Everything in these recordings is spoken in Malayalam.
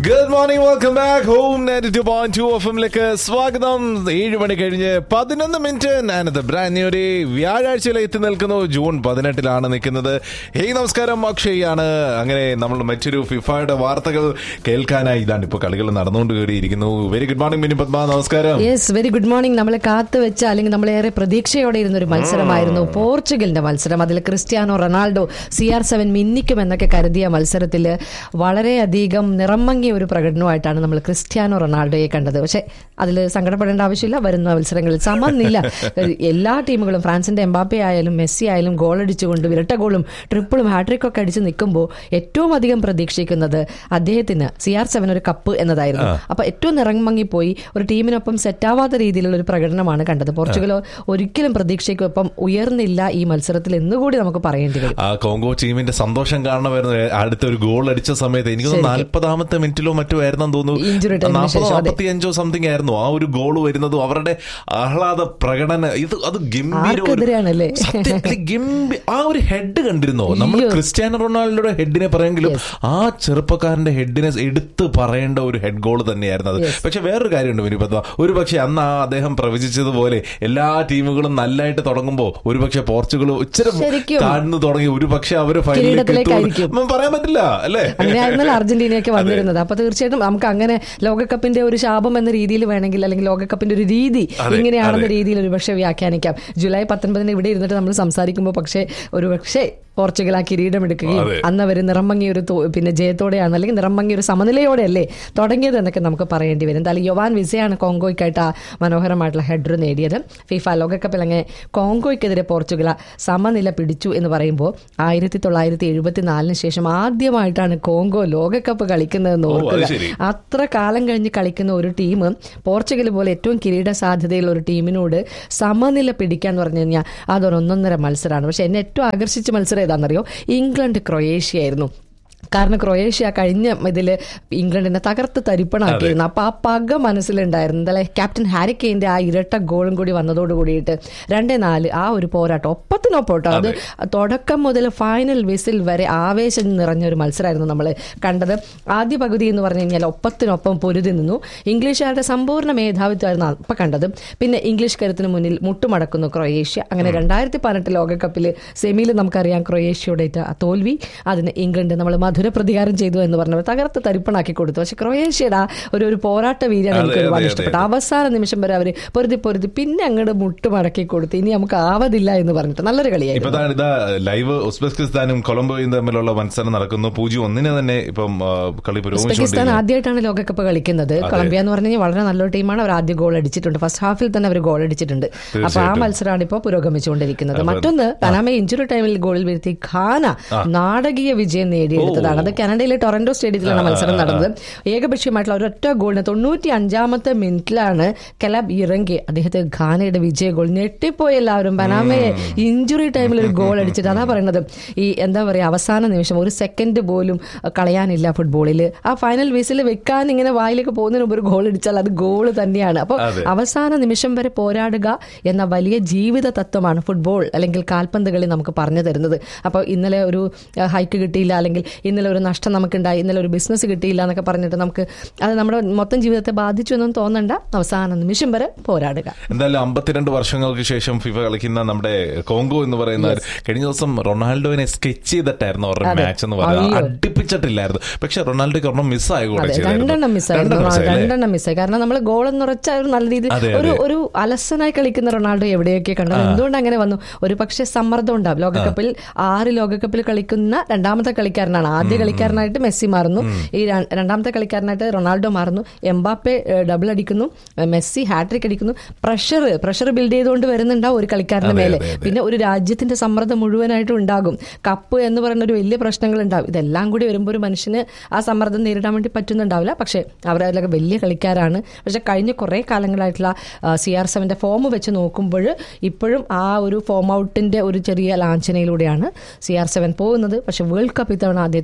Good morning welcome back home ninety two point two F എമ്മിലേക്ക് സ്വാഗതം ഏഴ് മണി കഴിഞ്ഞ് പതിനൊന്ന് മിനിറ്റ് ഞാനത് ബ്രാൻഡ് ന്യൂ ഡേ വ്യാഴാഴ്ചയിൽ എത്തി നിൽക്കുന്നു ജൂൺ പതിനെട്ടിലാണ് നിൽക്കുന്നത് ഹേയ് നമസ്കാരം അക്ഷയ് ആണ് അങ്ങനെ നമ്മൾ മറ്റൊരു ഫിഫയുടെ വാർത്തകൾ കേൾക്കാനായി ഇതാണ് ഇപ്പോൾ കളികൾ നടന്നുകൊണ്ട് കയറിയിരിക്കുന്നു very good morning Mini Padma നമസ്കാരം യെസ് വെരി ഗുഡ് മോർണിംഗ് നമ്മളെ കാത്തു വെച്ച അല്ലെങ്കിൽ നമ്മളേറെ പ്രതീക്ഷയോടെ ഇരുന്ന ഒരു മത്സരമായിരുന്നു പോർച്ചുഗലിന്റെ മത്സരം അതിൽ Cristiano Ronaldo C R seven മിന്നിക്കും എന്നൊക്കെ കരുതിയ മത്സരത്തിൽ വളരെയധികം നിറമങ്ങിയ ഒരു പ്രകടനമായിട്ടാണ് നമ്മൾ ക്രിസ്ത്യാനോ റൊണാൾഡോയെ കണ്ടത് പക്ഷെ അതിൽ സങ്കടപ്പെടേണ്ട ആവശ്യമില്ല വരുന്ന മത്സരങ്ങളിൽ സമനില്ല എല്ലാ ടീമുകളും ഫ്രാൻസിന്റെ എംബാപ്പെ ആയാലും മെസ്സി ആയാലും ഗോൾ അടിച്ചുകൊണ്ട് ഇരട്ട ഗോളും ട്രിപ്പിളും ഹാട്രിക്കും ഒക്കെ അടിച്ച് നിൽക്കുമ്പോൾ ഏറ്റവും അധികം പ്രതീക്ഷിക്കുന്നത് അദ്ദേഹത്തിന് സി ആർ സെവൻ ഒരു കപ്പ് എന്നതായിരുന്നു അപ്പൊ ഏറ്റവും നിറമങ്ങിപ്പോയി ഒരു ടീമിനൊപ്പം സെറ്റാവാത്ത രീതിയിലുള്ള ഒരു പ്രകടനമാണ് കണ്ടത് പോർച്ചുഗൽ ഒരിക്കലും പ്രതീക്ഷയ്ക്കൊപ്പം ഉയർന്നില്ല ഈ മത്സരത്തിൽ എന്നുകൂടി നമുക്ക് പറയേണ്ടി വരും ആ കോങ്കോ ടീമിന്റെ സന്തോഷം കാണണമായിരുന്നു അടുത്തൊരു ഗോൾ അടിച്ച സമയത്ത് എനിക്ക് തോന്നുന്നു നാൽപ്പതാമത്തെ മിനിറ്റിലോ മറ്റോ ആയിരുന്നെന്ന് Injury time ന് തോന്നുന്നു നാൽപ്പതോ ശേഷം, അതെ. നാൽപ്പത്തിയഞ്ചോ സംതിങ് ആയിരുന്നു ആ ഒരു ഗോൾ വരുന്നതും അവരുടെ ആഹ്ലാദ പ്രകടനം ഇത് അത് ഗംഭീര ഒരു- ആർക്കെതിരെയാണല്ലേ? സത്യം, ഇത് ഗംഭീ- ആ ഒരു ഹെഡ് കണ്ടിരുന്നോ നമ്മൾ അയ്യോ. ക്രിസ്ത്യാനോ റൊണാൾഡോയുടെ ഹെഡിനെ പറയുമെങ്കിലും Yes. ആ ചെറുപ്പക്കാരന്റെ ഹെഡിനെ എടുത്ത് പറയേണ്ട ഒരു ഹെഡ് ഗോൾ തന്നെയായിരുന്നു അത് Yes. പക്ഷെ വേറൊരു കാര്യമുണ്ട് വിനിപത്വ ഒരു പക്ഷെ അന്ന് ആ അദ്ദേഹം പ്രവചിച്ചതുപോലെ എല്ലാ ടീമുകളും നല്ലതായിട്ട് തുടങ്ങുമ്പോൾ ഒരു പക്ഷെ പോർച്ചുഗൽ ഇച്ചിരി ശരിക്കും. താഴ്ന്നു തുടങ്ങി ഒരു പക്ഷെ അവര് കിരീടത്തിലേക്കായിരിക്കും. ഫൈനലിലേക്ക് പറയാൻ പറ്റില്ല അല്ലേ അങ്ങനെയായിരുന്നല്ലോ അർജന്റീനയൊക്കെ വന്നിരുന്നത് അപ്പൊ തീർച്ചയായിട്ടും നമുക്ക് അങ്ങനെ ലോകകപ്പിന്റെ ഒരു ശാപം എന്ന രീതിയിൽ വേണമെങ്കിൽ അല്ലെങ്കിൽ ലോകകപ്പിന്റെ ഒരു രീതി അതെ, ഇങ്ങനെയാണെന്ന അതെ. രീതിയിൽ ഒരു പക്ഷേ വ്യാഖ്യാനിക്കാം ജൂലൈ പത്തൊൻപതിന് ഇവിടെ ഇരുന്നിട്ട് നമ്മൾ സംസാരിക്കുമ്പോൾ പക്ഷേ ഒരു പക്ഷേ പോർച്ചുഗൽ ആ കിരീടം എടുക്കുകയും അതെ. അന്ന് അവർ നിറമങ്ങിയ ഒരു തോ- പിന്നെ ജയത്തോടെയാണ് അല്ലെങ്കിൽ നിറമങ്ങിയ ഒരു സമനിലയോടെ അല്ലേ തുടങ്ങിയത് എന്നൊക്കെ നമുക്ക് പറയേണ്ടി വരും എന്തായാലും യൊവാൻ വിസയാണ് കോങ്കോയ്ക്കായിട്ട് ആ മനോഹരമായിട്ടുള്ള ഹെഡർ നേടിയത് ഫിഫ ലോകകപ്പിൽ അങ്ങനെ കോങ്കോയ്ക്കെതിരെ പോർച്ചുഗൽ ആ സമനില പിടിച്ചു എന്ന് പറയുമ്പോൾ ആയിരത്തി തൊള്ളായിരത്തി എഴുപത്തി നാലിന് ശേഷം ആദ്യമായിട്ടാണ് കോങ്കോ ലോകകപ്പ് കളിക്കുന്നതെന്ന് ഓ, അത് ഓർക്കുക ശരി. അത്ര കാലം കഴിഞ്ഞ് കളിക്കുന്ന ഒരു ടീം പോർച്ചുഗൽ പോലെ ഏറ്റവും കിരീട സാധ്യതയുള്ള ഒരു ടീമിനോട് സമനില പിടിക്കാന്ന് പറഞ്ഞു കഴിഞ്ഞാൽ അതൊരു ഒന്നൊന്നര മത്സരമാണ് പക്ഷെ എന്നെ ഏറ്റവും ആകർഷിച്ച മത്സരം ഏതാണെന്നറിയോ ഇംഗ്ലണ്ട് ക്രൊയേഷ്യ ആയിരുന്നു കാരണം ക്രൊയേഷ്യ കഴിഞ്ഞ ഇതിൽ ഇംഗ്ലണ്ടിനെ തകർത്ത് തരിപ്പണാക്കിയിരുന്നു അപ്പൊ ആ പക മനസ്സിലുണ്ടായിരുന്നു എന്തായാലും ക്യാപ്റ്റൻ ഹാരി കെയിന്റെ ആ ഇരട്ട ഗോളും കൂടി വന്നതോട് കൂടിയിട്ട് രണ്ടേ നാല് ആ ഒരു പോരാട്ടം ഒപ്പത്തിനൊപ്പം കേട്ടോ അത് തുടക്കം മുതൽ ഫൈനൽ വിസിൽ വരെ ആവേശം നിറഞ്ഞ ഒരു മത്സരമായിരുന്നു നമ്മൾ കണ്ടത് ആദ്യ പകുതി എന്ന് പറഞ്ഞു കഴിഞ്ഞാൽ ഒപ്പത്തിനൊപ്പം പൊരുതി നിന്നു ഇംഗ്ലീഷുകാരുടെ സമ്പൂർണ്ണ മേധാവിത്വമായിരുന്നു അപ്പൊ കണ്ടത് പിന്നെ ഇംഗ്ലീഷ് കരുത്തിന് മുന്നിൽ മുട്ടുമടക്കുന്നു ക്രൊയേഷ്യ അങ്ങനെ രണ്ടായിരത്തി പതിനെട്ട് ലോകകപ്പിൽ സെമിയിൽ നമുക്കറിയാം ക്രൊയേഷ്യയുടെ ഏറ്റ ആ തോൽവി അതിന് ഇംഗ്ലണ്ട് നമ്മൾ മധുര പ്രതികാരം ചെയ്തു എന്ന് പറഞ്ഞവർ തകർത്ത് തരിപ്പണാക്കി കൊടുത്തു പക്ഷെ ക്രൊയേഷ്യയുടെ ആ ഒരു ഒരു പോരാട്ട വീര്യാണ് അതെ, എനിക്ക് ഒരുപാട് അതെ, ഇഷ്ടപ്പെട്ടു അവസാന നിമിഷം വരെ അവർ പൊരുതി പൊരുതി പിന്നെ അങ്ങോട്ട് മുട്ടുമടക്കി കൊടുത്തു ഇനി നമുക്ക് ആവതില്ല എന്ന് പറഞ്ഞിട്ട് നല്ലൊരു കളിയായിരുന്നു ഇപ്പൊ ഇതാ ലൈവ് ഉസ്ബെക്കിസ്ഥാനും കൊളംബോയും തമ്മിലുള്ള മത്സരം നടക്കുന്നു പൂജ്യം ഒന്നിന് തന്നെ ഇപ്പം ആ, കളി ഉസ്ബെക്കിസ്ഥാൻ പുരോഗമിച്ചുകൊണ്ടിരിക്കുന്നു ആദ്യമായിട്ടാണ് ലോകകപ്പ് കളിക്കുന്നത് കൊളംബിയ എന്ന് പറഞ്ഞു കഴിഞ്ഞാൽ വളരെ നല്ലൊരു ടീമാണ് അവർ ആദ്യ ഗോൾ അടിച്ചിട്ടുണ്ട് ഫസ്റ്റ് ഹാഫിൽ തന്നെ അവർ ഗോൾ അടിച്ചിട്ടുണ്ട് അപ്പൊ ആ തീർച്ചയായിട്ടും. മത്സരമാണ് ഇപ്പോൾ പുരോഗമിച്ചുകൊണ്ടിരിക്കുന്നത് മറ്റൊന്ന് പനാമ ഇഞ്ചുറി ടൈമിൽ ഗോളിൽ വീഴ്ത്തി ഖാന നാടകീയ വിജയം നേടിയെടുത്തതാണ് അത് കാനഡയിലെ ടൊറന്റോ സ്റ്റേഡിയത്തിലാണ് മത്സരം നടന്നത് ഏകപക്ഷീയമായിട്ടുള്ള ഒരൊറ്റ ഗോളിന് തൊണ്ണൂറ്റി അഞ്ചാമത്തെ മിനിറ്റിലാണ് കലബ് ഇറങ്ങി അദ്ദേഹത്തെ ഖാനയുടെ വിജയ ഗോൾ ഞെട്ടിപ്പോയി എല്ലാവരും പനാമയെ ഇഞ്ചുറി ടൈമിൽ ഒരു ഗോൾ അടിച്ചിട്ട് അതാ പറയുന്നത് ഈ എന്താ പറയാ അവസാന നിമിഷം ഒരു സെക്കൻഡ് പോലും അഹ്, കളയാനില്ല ഫുട്ബോളിൽ ആ ഫൈനൽ വിസിൽ വെക്കാൻ ഇങ്ങനെ വായിലേക്ക് പോകുന്നതിന് മുമ്പ് ഒരു ഗോൾ അടിച്ചാൽ അത് ഗോൾ തന്നെയാണ് അപ്പോൾ അതെ. അവസാന നിമിഷം വരെ പോരാടുക എന്ന വലിയ ജീവിത തത്വമാണ് ഫുട്ബോൾ അല്ലെങ്കിൽ കാൽപന്ത് കളി നമുക്ക് പറഞ്ഞു തരുന്നത് അപ്പോൾ ഇന്നലെ ഒരു അഹ്, ഹൈക്ക് കിട്ടിയില്ല അല്ലെങ്കിൽ ഇന്നലെ ഒരു നഷ്ടം നമുക്കുണ്ടായി ഇന്നലെ ഒരു ബിസിനസ് കിട്ടിയില്ല എന്നൊക്കെ പറഞ്ഞിട്ട് നമുക്ക് അത് നമ്മുടെ മൊത്തം ജീവിതത്തെ ബാധിച്ചു എന്നൊന്നും തോന്നണ്ട അവസാന നിമിഷം വരെ പോരാടുക എന്തായാലും അമ്പത്തിരണ്ട് വർഷങ്ങൾക്ക് ശേഷം ഫിഫ കളിക്കുന്ന നമ്മുടെ കോങ്കോ എന്ന് പറയുന്ന കഴിഞ്ഞ ദിവസം റൊണാൾഡോനെ സ്കെച്ച് ചെയ്തിട്ടായിരുന്നു അവരുടെ അതെ. മാച്ച് എന്ന് പറയുന്നത് അയ്യോ. അടുപ്പിച്ചിട്ടില്ലായിരുന്നു പക്ഷെ റൊണാൾഡോക്ക് ഒരെണ്ണം മിസ്സായ കൂടെ അതെ ചെയ്തായിരുന്നു. രണ്ടെണ്ണം മിസ്സായിരുന്നു രണ്ടെണ്ണം miss ആയി, അല്ലേ? രണ്ടെണ്ണം മിസ്സായി കാരണം നമ്മൾ ഗോൾ എന്ന് ഉറച്ച ഒരു നല്ല രീതിയിൽ അതെ, ഒരു അതെ. ഒരു അലസനായി കളിക്കുന്ന റൊണാൾഡോ എവിടെയൊക്കെ കണ്ടത് എന്തുകൊണ്ട് അങ്ങനെ വന്നു ഒരു പക്ഷേ സമ്മർദ്ദം ഉണ്ടാവും ലോകകപ്പിൽ ആറ് ലോകകപ്പിൽ കളിക്കുന്ന രണ്ടാമത്തെ കളിക്കാരനാണ് ആദ്യ കളിക്കാരനായിട്ട് മെസ്സി മാറുന്നു ഈ ര- രണ്ടാമത്തെ കളിക്കാരനായിട്ട് റൊണാൾഡോ മാറുന്നു എംബാപ്പെ ഡബിൾ അടിക്കുന്നു മെസ്സി ഹാട്രിക് അടിക്കുന്നു പ്രഷർ പ്രഷർ ബിൽഡ് ചെയ്തുകൊണ്ട് വരുന്നുണ്ടാവും ഒരു കളിക്കാരന്റെ അതെ, മേലെ അതെ, അതെ. പിന്നെ ഒരു രാജ്യത്തിന്റെ സമ്മർദ്ദം മുഴുവനായിട്ടും ഉണ്ടാകും കപ്പ് എന്ന് പറയുന്ന ഒരു വലിയ പ്രശ്നങ്ങൾ ഉണ്ടാവും ഇതെല്ലാം കൂടി വരുമ്പോൾ ഒരു മനുഷ്യന് ആ സമ്മർദ്ദം നേരിടാൻ വേണ്ടി പറ്റുന്നുണ്ടാവില്ല പക്ഷേ അവരതിലൊക്കെ വലിയ കളിക്കാരാണ് പക്ഷെ കഴിഞ്ഞ കുറേ കാലങ്ങളായിട്ടുള്ള സി ആർ സെവന്റെ ഫോം വെച്ച് നോക്കുമ്പോൾ ഇപ്പോഴും ആ ഒരു ഫോം ഔട്ടിന്റെ ഒരു ചെറിയ ലാഞ്ചനയിലൂടെയാണ് സി ആർ സെവൻ പോകുന്നത് പക്ഷെ വേൾഡ് കപ്പ് ഇത്തവണ അദ്ദേഹത്തിന്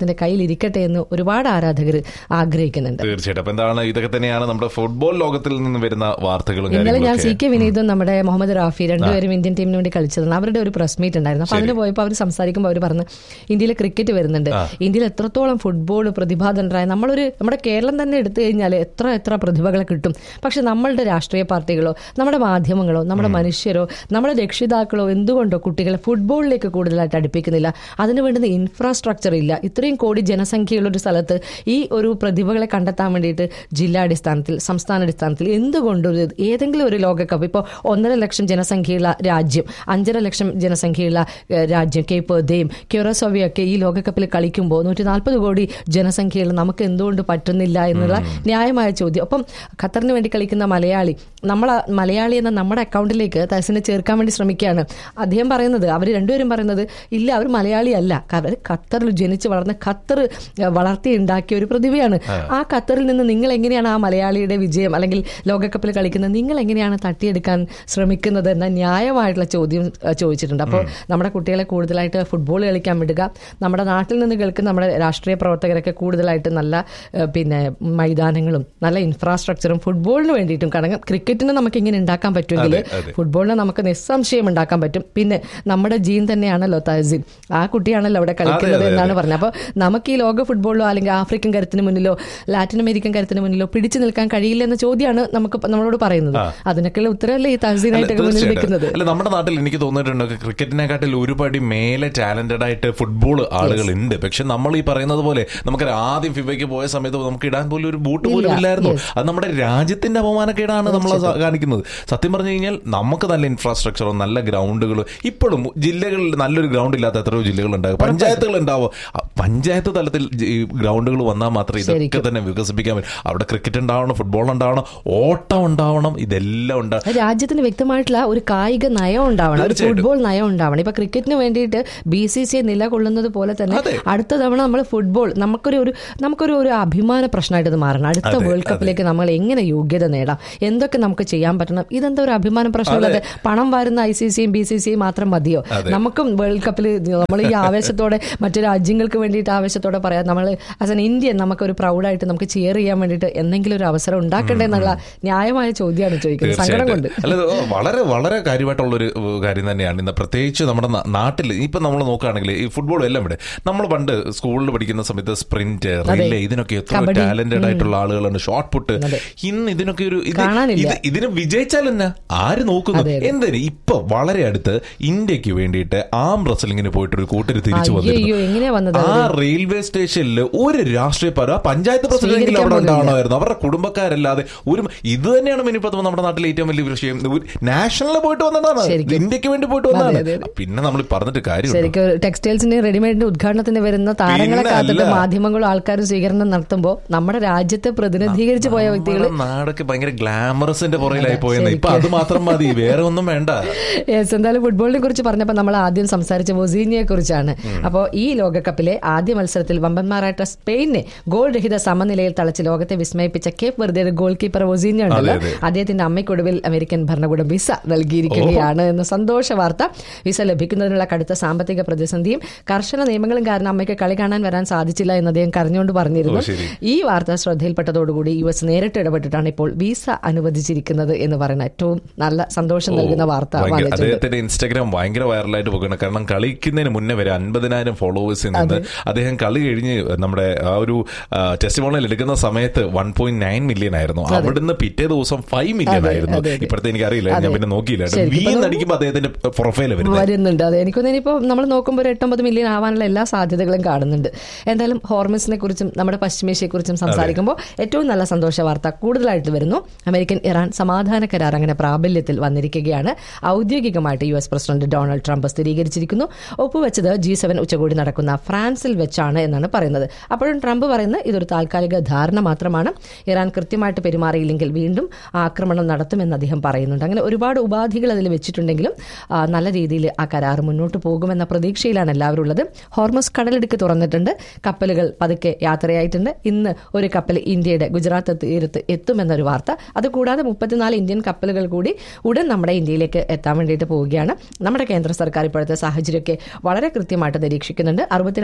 അദ്ദേഹത്തിന്റെ കയ്യിൽ ഇരിക്കട്ടെ എന്ന് ഒരുപാട് ആരാധകർ ആഗ്രഹിക്കുന്നുണ്ട് തീർച്ചയായിട്ടും അപ്പൊ എന്താണ് ഇതൊക്കെ തന്നെയാണ് നമ്മുടെ ഫുട്ബോൾ ലോകത്തിൽ നിന്ന് വരുന്ന വാർത്തകളും ഇന്നലെ ഞാൻ കാര്യങ്ങളൊക്കെ സി കെ വിനീതും നമ്മുടെ മുഹമ്മദ് റാഫി രണ്ടുപേരും ഇന്ത്യൻ ടീമിന് വേണ്ടി കളിച്ചതാണ് അവരുടെ ഒരു പ്രസ് മീറ്റ് ഉണ്ടായിരുന്നു അപ്പൊ അതിന് പോയപ്പോൾ അവർ സംസാരിക്കുമ്പോൾ അവർ പറഞ്ഞു ഇന്ത്യയിൽ ക്രിക്കറ്റ് വരുന്നുണ്ട് ഇന്ത്യയിൽ എത്രത്തോളം ഫുട്ബോൾ പ്രതിഭാതനരായ നമ്മളൊരു നമ്മുടെ കേരളം തന്നെ എടുത്തു കഴിഞ്ഞാൽ എത്ര എത്ര പ്രതിഭകളെ കിട്ടും പക്ഷെ നമ്മളുടെ രാഷ്ട്രീയ പാർട്ടികളോ നമ്മുടെ മാധ്യമങ്ങളോ നമ്മുടെ മനുഷ്യരോ നമ്മുടെ രക്ഷിതാക്കളോ എന്തുകൊണ്ടോ കുട്ടികളെ ഫുട്ബോളിലേക്ക് കൂടുതലായിട്ട് അടുപ്പിക്കുന്നില്ല അതിന് വേണ്ടുന്ന ഇൻഫ്രാസ്ട്രക്ചർ ഇല്ല ഇത്രയും കോടി ജനസംഖ്യയുള്ള ഒരു സ്ഥലത്ത് ഈ ഒരു പ്രതിഭകളെ കണ്ടെത്താൻ വേണ്ടിയിട്ട് ജില്ലാടിസ്ഥാനത്തിൽ സംസ്ഥാനാടിസ്ഥാനത്തിൽ എന്തുകൊണ്ട് ഒരു ഏതെങ്കിലും ഒരു ലോകകപ്പ് ഇപ്പോൾ ഒന്നര ലക്ഷം ജനസംഖ്യയുള്ള രാജ്യം അഞ്ചര ലക്ഷം ജനസംഖ്യയുള്ള ഏഹ്, രാജ്യം കേപ്പ് ദേം ക്യൂറസോവിയൊക്കെ ഈ ലോകകപ്പിൽ കളിക്കുമ്പോൾ നൂറ്റി നാൽപ്പത് കോടി ജനസംഖ്യയുള്ള നമുക്ക് എന്തുകൊണ്ട് പറ്റുന്നില്ല എന്നുള്ള ന്യായമായ ചോദ്യം ഒപ്പം ഖത്തറിന് വേണ്ടി കളിക്കുന്ന മലയാളി നമ്മൾ മലയാളി എന്ന നമ്മുടെ അക്കൗണ്ടിലേക്ക് തഹസിനെ ചേർക്കാൻ വേണ്ടി ശ്രമിക്കുകയാണ് അദ്ദേഹം പറയുന്നത് അവർ രണ്ടുപേരും പറയുന്നത് ഇല്ല അവർ മലയാളി അല്ല അവർ ഖത്തറിൽ ജനിച്ച് വളർന്ന ഖത്തർ ഏഹ്, വളർത്തി ഉണ്ടാക്കിയ ഒരു പ്രതിഭയാണ് ആ ഖത്തറിൽ നിന്ന് നിങ്ങൾ എങ്ങനെയാണ് ആ മലയാളിയുടെ വിജയം അല്ലെങ്കിൽ ലോകകപ്പിൽ കളിക്കുന്നത് നിങ്ങൾ എങ്ങനെയാണ് തട്ടിയെടുക്കാൻ ശ്രമിക്കുന്നത് എന്ന ന്യായമായിട്ടുള്ള ചോദ്യം ഏഹ്, ചോദിച്ചിട്ടുണ്ട് അപ്പോൾ നമ്മുടെ കുട്ടികളെ കൂടുതലായിട്ട് ഫുട്ബോൾ കളിക്കാൻ വിടുക നമ്മുടെ നാട്ടിൽ നിന്ന് കേൾക്കുന്ന നമ്മുടെ രാഷ്ട്രീയ പ്രവർത്തകരൊക്കെ കൂടുതലായിട്ട് നല്ല ഏഹ്, പിന്നെ മൈതാനങ്ങളും നല്ല ഇൻഫ്രാസ്ട്രക്ചറും ഫുട്ബോളിന് വേണ്ടിയിട്ടും കാരണം ക്രിക്കറ്റിന് നമുക്ക് ഇങ്ങനെ ഉണ്ടാക്കാൻ പറ്റുമെങ്കിൽ അതെ, അതെ. ഫുട്ബോളിനെ നമുക്ക് നിസ്സംശയം ഉണ്ടാക്കാൻ പറ്റും പിന്നെ നമ്മുടെ ജീൻ തന്നെയാണല്ലോ തഹസിൻ ആ കുട്ടിയാണല്ലോ അവിടെ കളിക്കുന്നത് അതെ, എന്നാണ് പറഞ്ഞത് അപ്പോൾ നമുക്ക് ഈ ലോക ഫുട്ബോളിലോ അല്ലെങ്കിൽ ആഫ്രിക്കൻ കരുത്തിന് മുന്നിലോ ലാറ്റിൻ അമേരിക്കൻ കരുത്തിന് മുന്നിലോ പിടിച്ചു നിൽക്കാൻ കഴിയില്ല എന്ന ചോദ്യമാണ് നമുക്ക് പ- നമ്മളോട് പറയുന്നത് അതിനൊക്കെയുള്ള ഉത്തരവല്ലേ ഈ തഹസീനായിട്ടൊക്കെ മുന്നിൽ നിൽക്കുന്നത് അല്ല നമ്മുടെ നാട്ടിൽ എനിക്ക് തോന്നിയിട്ടുണ്ട് ക്രിക്കറ്റിനെക്കാട്ടിൽ ഒരുപടി മേലെ ടാലന്റഡ് ആയിട്ട് ഫുട്ബോൾ ആളുകൾ ഉണ്ട് പക്ഷെ നമ്മൾ ഈ പറയുന്നത് പോലെ നമുക്ക് ആദ്യം ഫിഫയ്ക്ക് പോയ സമയത്ത് നമുക്ക് ഇടാൻ പോലും ഒരു ബൂട്ട് പോലും ഇല്ല. ഇല്ലായിരുന്നു Yes. അത് നമ്മുടെ രാജ്യത്തിന്റെ അപമാനക്കേടാണ് നമ്മൾ കാണിക്കുന്നത് സത്യം പറഞ്ഞു കഴിഞ്ഞാൽ നമുക്ക് നല്ല ഇൻഫ്രാസ്ട്രക്ചറും നല്ല ഗ്രൗണ്ടുകളും ഇപ്പോഴും ജില്ലകളിൽ നല്ലൊരു ഗ്രൗണ്ട് ഇല്ലാത്ത എത്രയോ ജില്ലകൾ ഉണ്ടാകും പഞ്ചായത്തുകൾ ഉണ്ടാവും ആ പഞ്ചായത്ത് തലത്തിൽ ഈ ഗ്രൗണ്ടുകൾ വന്നാൽ മാത്രമേ ഇതൊക്കെ ശരിക്കും. തന്നെ വികസിപ്പിക്കാൻ പറ്റും അവിടെ ക്രിക്കറ്റ് ഉണ്ടാവണം ഫുട്ബോൾ ഉണ്ടാവണം ഓട്ടം ഉണ്ടാവണം ഇതെല്ലാം ഉണ്ടാവും രാജ്യത്തിന് വ്യക്തമായിട്ടുള്ള ഒരു കായിക നയം ഉണ്ടാവണം ഒരു തീർച്ചയായിട്ടും. ഫുട്ബോൾ നയം ഉണ്ടാവണം ഇപ്പൊ ക്രിക്കറ്റിന് വേണ്ടിയിട്ട് ബി സി സി നിലകൊള്ളുന്നത് പോലെ തന്നെ അതെ. അടുത്ത തവണ നമ്മൾ ഫുട്ബോൾ നമുക്കൊരു ഒരു നമുക്കൊരു ഒരു അഭിമാന പ്രശ്നമായിട്ട് ഇത് മാറണം അടുത്ത അതെ, വേൾഡ് കപ്പിലേക്ക് നമ്മൾ എങ്ങനെ യോഗ്യത നേടാം എന്തൊക്കെ നമുക്ക് ചെയ്യാൻ പറ്റണം ഇതെന്താ ഒരു അഭിമാന പ്രശ്നമുള്ളത് പണം വരുന്ന ഐ സി സിയും ബി സി സിയും മാത്രം മതിയോ അതെ. നമുക്കും വേൾഡ് കപ്പിൽ നമ്മൾ ഈ ആവേശത്തോടെ മറ്റു രാജ്യങ്ങൾക്ക് വേണ്ടിയിട്ട് ആവേശത്തോടെ പറയാം നമ്മൾ ആസ് എൻ ഇന്ത്യൻ നമുക്കൊരു പ്രൗഡായിട്ട് നമുക്ക് ചെയർ ചെയ്യാൻ വേണ്ടിയിട്ട് എന്തെങ്കിലും ഒരു അവസരം ഉണ്ടാക്കണ്ടേ എന്നുള്ള ന്യായമായ ചോദ്യമാണ് ചോദിക്കുന്നത് സങ്കടം കൊണ്ട് തീർച്ചയായിട്ടും അല്ല ഇത് വളരെ വളരെ കാര്യമായിട്ടുള്ള ഒരു കാര്യം തന്നെയാണ് ഇന്ന് പ്രത്യേകിച്ച് നമ്മുടെ നാ- നാട്ടിൽ ഇപ്പൊ നമ്മൾ നോക്കുകയാണെങ്കിൽ ഈ ഫുട്ബോൾ എല്ലാം ഇവിടെ നമ്മൾ പണ്ട് സ്കൂളിൽ പഠിക്കുന്ന സമയത്ത് സ്പ്രിന്റ് റിലേ ഇതിനൊക്കെ എത്ര കബഡി. ടാലന്റഡ് ആയിട്ടുള്ള ആളുകളുണ്ട് ഷോർട്ട് പുട്ട് ഇന്ന് ഇതിനൊക്കെ ഒരു ഇത് കാണാനില്ല. ഇത് ഇതിന് വിജയിച്ചാൽ തന്നെ ആര് നോക്കുന്നു അതെ, അതെ. എന്തിന് ഇപ്പൊ വളരെ അടുത്ത് ഇന്ത്യക്ക് വേണ്ടിയിട്ട് ആം റസലിങ്ങിന് പോയിട്ട് ഒരു കൂട്ടര് തിരിച്ചു അയ്യോ, എങ്ങനെയാ വന്നത് ആ റെയിൽവേ സ്റ്റേഷനിൽ ഒരു രാഷ്ട്രീയ പര പഞ്ചായത്ത് പ്രസിഡന്റ് അവിടെ സ്വീകരിക്കാൻ പോലും ഉണ്ടാവണമായിരുന്നു അവരുടെ കുടുംബക്കാരല്ലാതെ ഒരു ഇത് തന്നെയാണ് മിനിപ്പത്ത് നമ്മുടെ നാട്ടിലെ ഏറ്റവും വലിയ വിഷയം നാഷണലിൽ പോയിട്ട് വന്നതാണ് ശരിക്കും. ഇന്ത്യക്ക് വേണ്ടി പോയിട്ട് അതെ, വന്നതാണ് അതെ, അതെ. പിന്നെ നമ്മൾ പറഞ്ഞിട്ട് കാര്യമുണ്ട് ശരിക്കും ടെക്സ്റ്റൈൽസിന്റെ റെഡിമെയ്ഡിന്റെ ഉദ്ഘാടനത്തിന് വരുന്ന താരങ്ങളെ പിന്നെ കാത്തിട്ട് അല്ല. മാധ്യമങ്ങളും ആൾക്കാരും സ്വീകരണം നടത്തുമ്പോൾ നമ്മുടെ രാജ്യത്തെ പ്രതിനിധീകരിച്ച് പോയ വ്യക്തികൾ നമ്മുടെ നാടൊക്കെ ഭയങ്കര ഗ്ലാമറസിന്റെ പുറയിലായി പോയെന്ന് ഇപ്പൊ അത് മാത്രം മതി വേറെ ഒന്നും വേണ്ട യെസ് എന്തായാലും ഫുട്ബോളിനെ കുറിച്ച് പറഞ്ഞപ്പോൾ നമ്മൾ ആദ്യം സംസാരിച്ച വൊസീനിയെ കുറിച്ചാണ് അപ്പോൾ ഈ ലോകകപ്പിലെ ആദ്യ മത്സരത്തിൽ വമ്പന്മാരായിട്ട് സ്പെയിനെ ഗോൾ രഹിത സമനിലയിൽ തളച്ച് ലോകത്തെ വിസ്മയിപ്പിച്ച കേപ്പ് വെറുതെ ഗോൾ കീപ്പർ വൊസീനിയ ഉണ്ടല്ലോ അതെ, അതെ. അദ്ദേഹത്തിന്റെ അമ്മയ്ക്കൊടുവിൽ അമേരിക്കൻ ഭരണകൂടം വിസ നൽകിയിരിക്കുകയാണ് എന്ന സന്തോഷ വാർത്ത വിസ ലഭിക്കുന്നതിനുള്ള കടുത്ത സാമ്പത്തിക പ്രതിസന്ധിയും കർശന നിയമങ്ങളും കാരണം അമ്മയ്ക്ക് കളി കാണാൻ വരാൻ സാധിച്ചില്ല എന്ന് അദ്ദേഹം കരഞ്ഞുകൊണ്ട് പറഞ്ഞിരുന്നു ഓ, ശരി. ഈ വാർത്ത ശ്രദ്ധയിൽപ്പെട്ടതോടുകൂടി യു എസ് നേരിട്ട് ഇടപെട്ടിട്ടാണ് ഇപ്പോൾ വിസ അനുവദിച്ചിരിക്കുന്നത് എന്ന് പറയുന്ന ഏറ്റവും നല്ല സന്തോഷം നൽകുന്ന വാർത്ത ഭയങ്കര- വന്നിട്ടുണ്ട് അദ്ദേഹത്തിന്റെ ഇൻസ്റ്റാഗ്രാം ഭയങ്കര വൈറലായിട്ട് പോകുന്നത് കാരണം കളിക്കുന്നതിന് മുന്നേ വരെ അൻപതിനായിരം ഫോളോവേഴ്സിൽ നിന്ന് അദ്ദേഹം കളി കഴിഞ്ഞ് നമ്മുടെ ആ ഒരു ടെസ്റ്റിമോണിൽ എടുക്കുന്ന സമയത്ത് വൺ പോയിന്റ് നയൻ മില്യൺ ആയിരുന്നു അവിടുന്ന് പിറ്റേ ദിവസം ഫൈവ് മില്യൺ അതെ, ആയിരുന്നു അതെ, അതെ. ഇപ്പോഴത്തെ എനിക്ക് അറിയില്ല ഞാൻ പിന്നെ നോക്കിയില്ല ശരിക്കും വി എന്നടിക്കുമ്പോൾ അദ്ദേഹത്തിന്റെ പ്രൊഫൈൽ വരുന്നത് വരുന്നുണ്ട് അതെ എനിക്കൊന്നും ഇനിയിപ്പോൾ നമ്മൾ നോക്കുമ്പോൾ ഒരു എട്ടൊമ്പത് മില്യൺ ആവാനുള്ള എല്ലാ സാധ്യതകളും കാണുന്നുണ്ട് എന്തായാലും ഹോർമസിനെ കുറിച്ചും നമ്മുടെ പശ്ചിമേഷ്യയെ കുറിച്ചും സംസാരിക്കുമ്പോൾ ഏറ്റവും നല്ല സന്തോഷ വാർത്ത കൂടുതലായിട്ട് വരുന്നു അമേരിക്കൻ ഇറാൻ സമാധാന കരാർ അങ്ങനെ പ്രാബല്യത്തിൽ വന്നിരിക്കുകയാണ് ഔദ്യോഗികമായിട്ട് U S president Donald Trump സ്ഥിരീകരിച്ചിരിക്കുന്നു ഒപ്പുവെച്ചത് ജി സെവൻ ഉച്ചകോടി നടക്കുന്ന ഫ്രാൻസിൽ വെച്ചാണ് എന്നാണ് പറയുന്നത് അപ്പോഴും ട്രംപ് പറയുന്നത് ഇതൊരു താൽക്കാലിക ധാരണ മാത്രമാണ് ഇറാൻ കൃത്യമായിട്ട് പെരുമാറിയില്ലെങ്കിൽ വീണ്ടും ആക്രമണം നടത്തുമെന്ന് അദ്ദേഹം പറയുന്നുണ്ട് അങ്ങനെ ഒരുപാട് ഉപാധികൾ അതിൽ വെച്ചിട്ടുണ്ടെങ്കിലും ആ, നല്ല രീതിയിൽ ആ കരാർ മുന്നോട്ട് പോകുമെന്ന പ്രതീക്ഷയിലാണ് എല്ലാവരും ഉള്ളത് ഹോർമസ് കടലിടുക്ക് തുറന്നിട്ടുണ്ട് കപ്പലുകൾ പതുക്കെ യാത്രയായിട്ടുണ്ട് ഇന്ന് ഒരു കപ്പൽ ഇന്ത്യയുടെ ഗുജറാത്ത് തീരത്ത് എത്തുമെന്നൊരു വാർത്ത അതുകൂടാതെ മുപ്പത്തിനാല് ഇന്ത്യൻ കപ്പലുകൾ കൂടി ഉടൻ നമ്മുടെ ഇന്ത്യയിലേക്ക് എത്താൻ വേണ്ടിയിട്ട് പോവുകയാണ് നമ്മുടെ കേന്ദ്ര സർക്കാർ ഇപ്പോഴത്തെ സാഹചര്യമൊക്കെ വളരെ കൃത്യമായിട്ട് നിരീക്ഷിക്കുന്നുണ്ട് അറുപത്തിരണ്ടായിരത്തി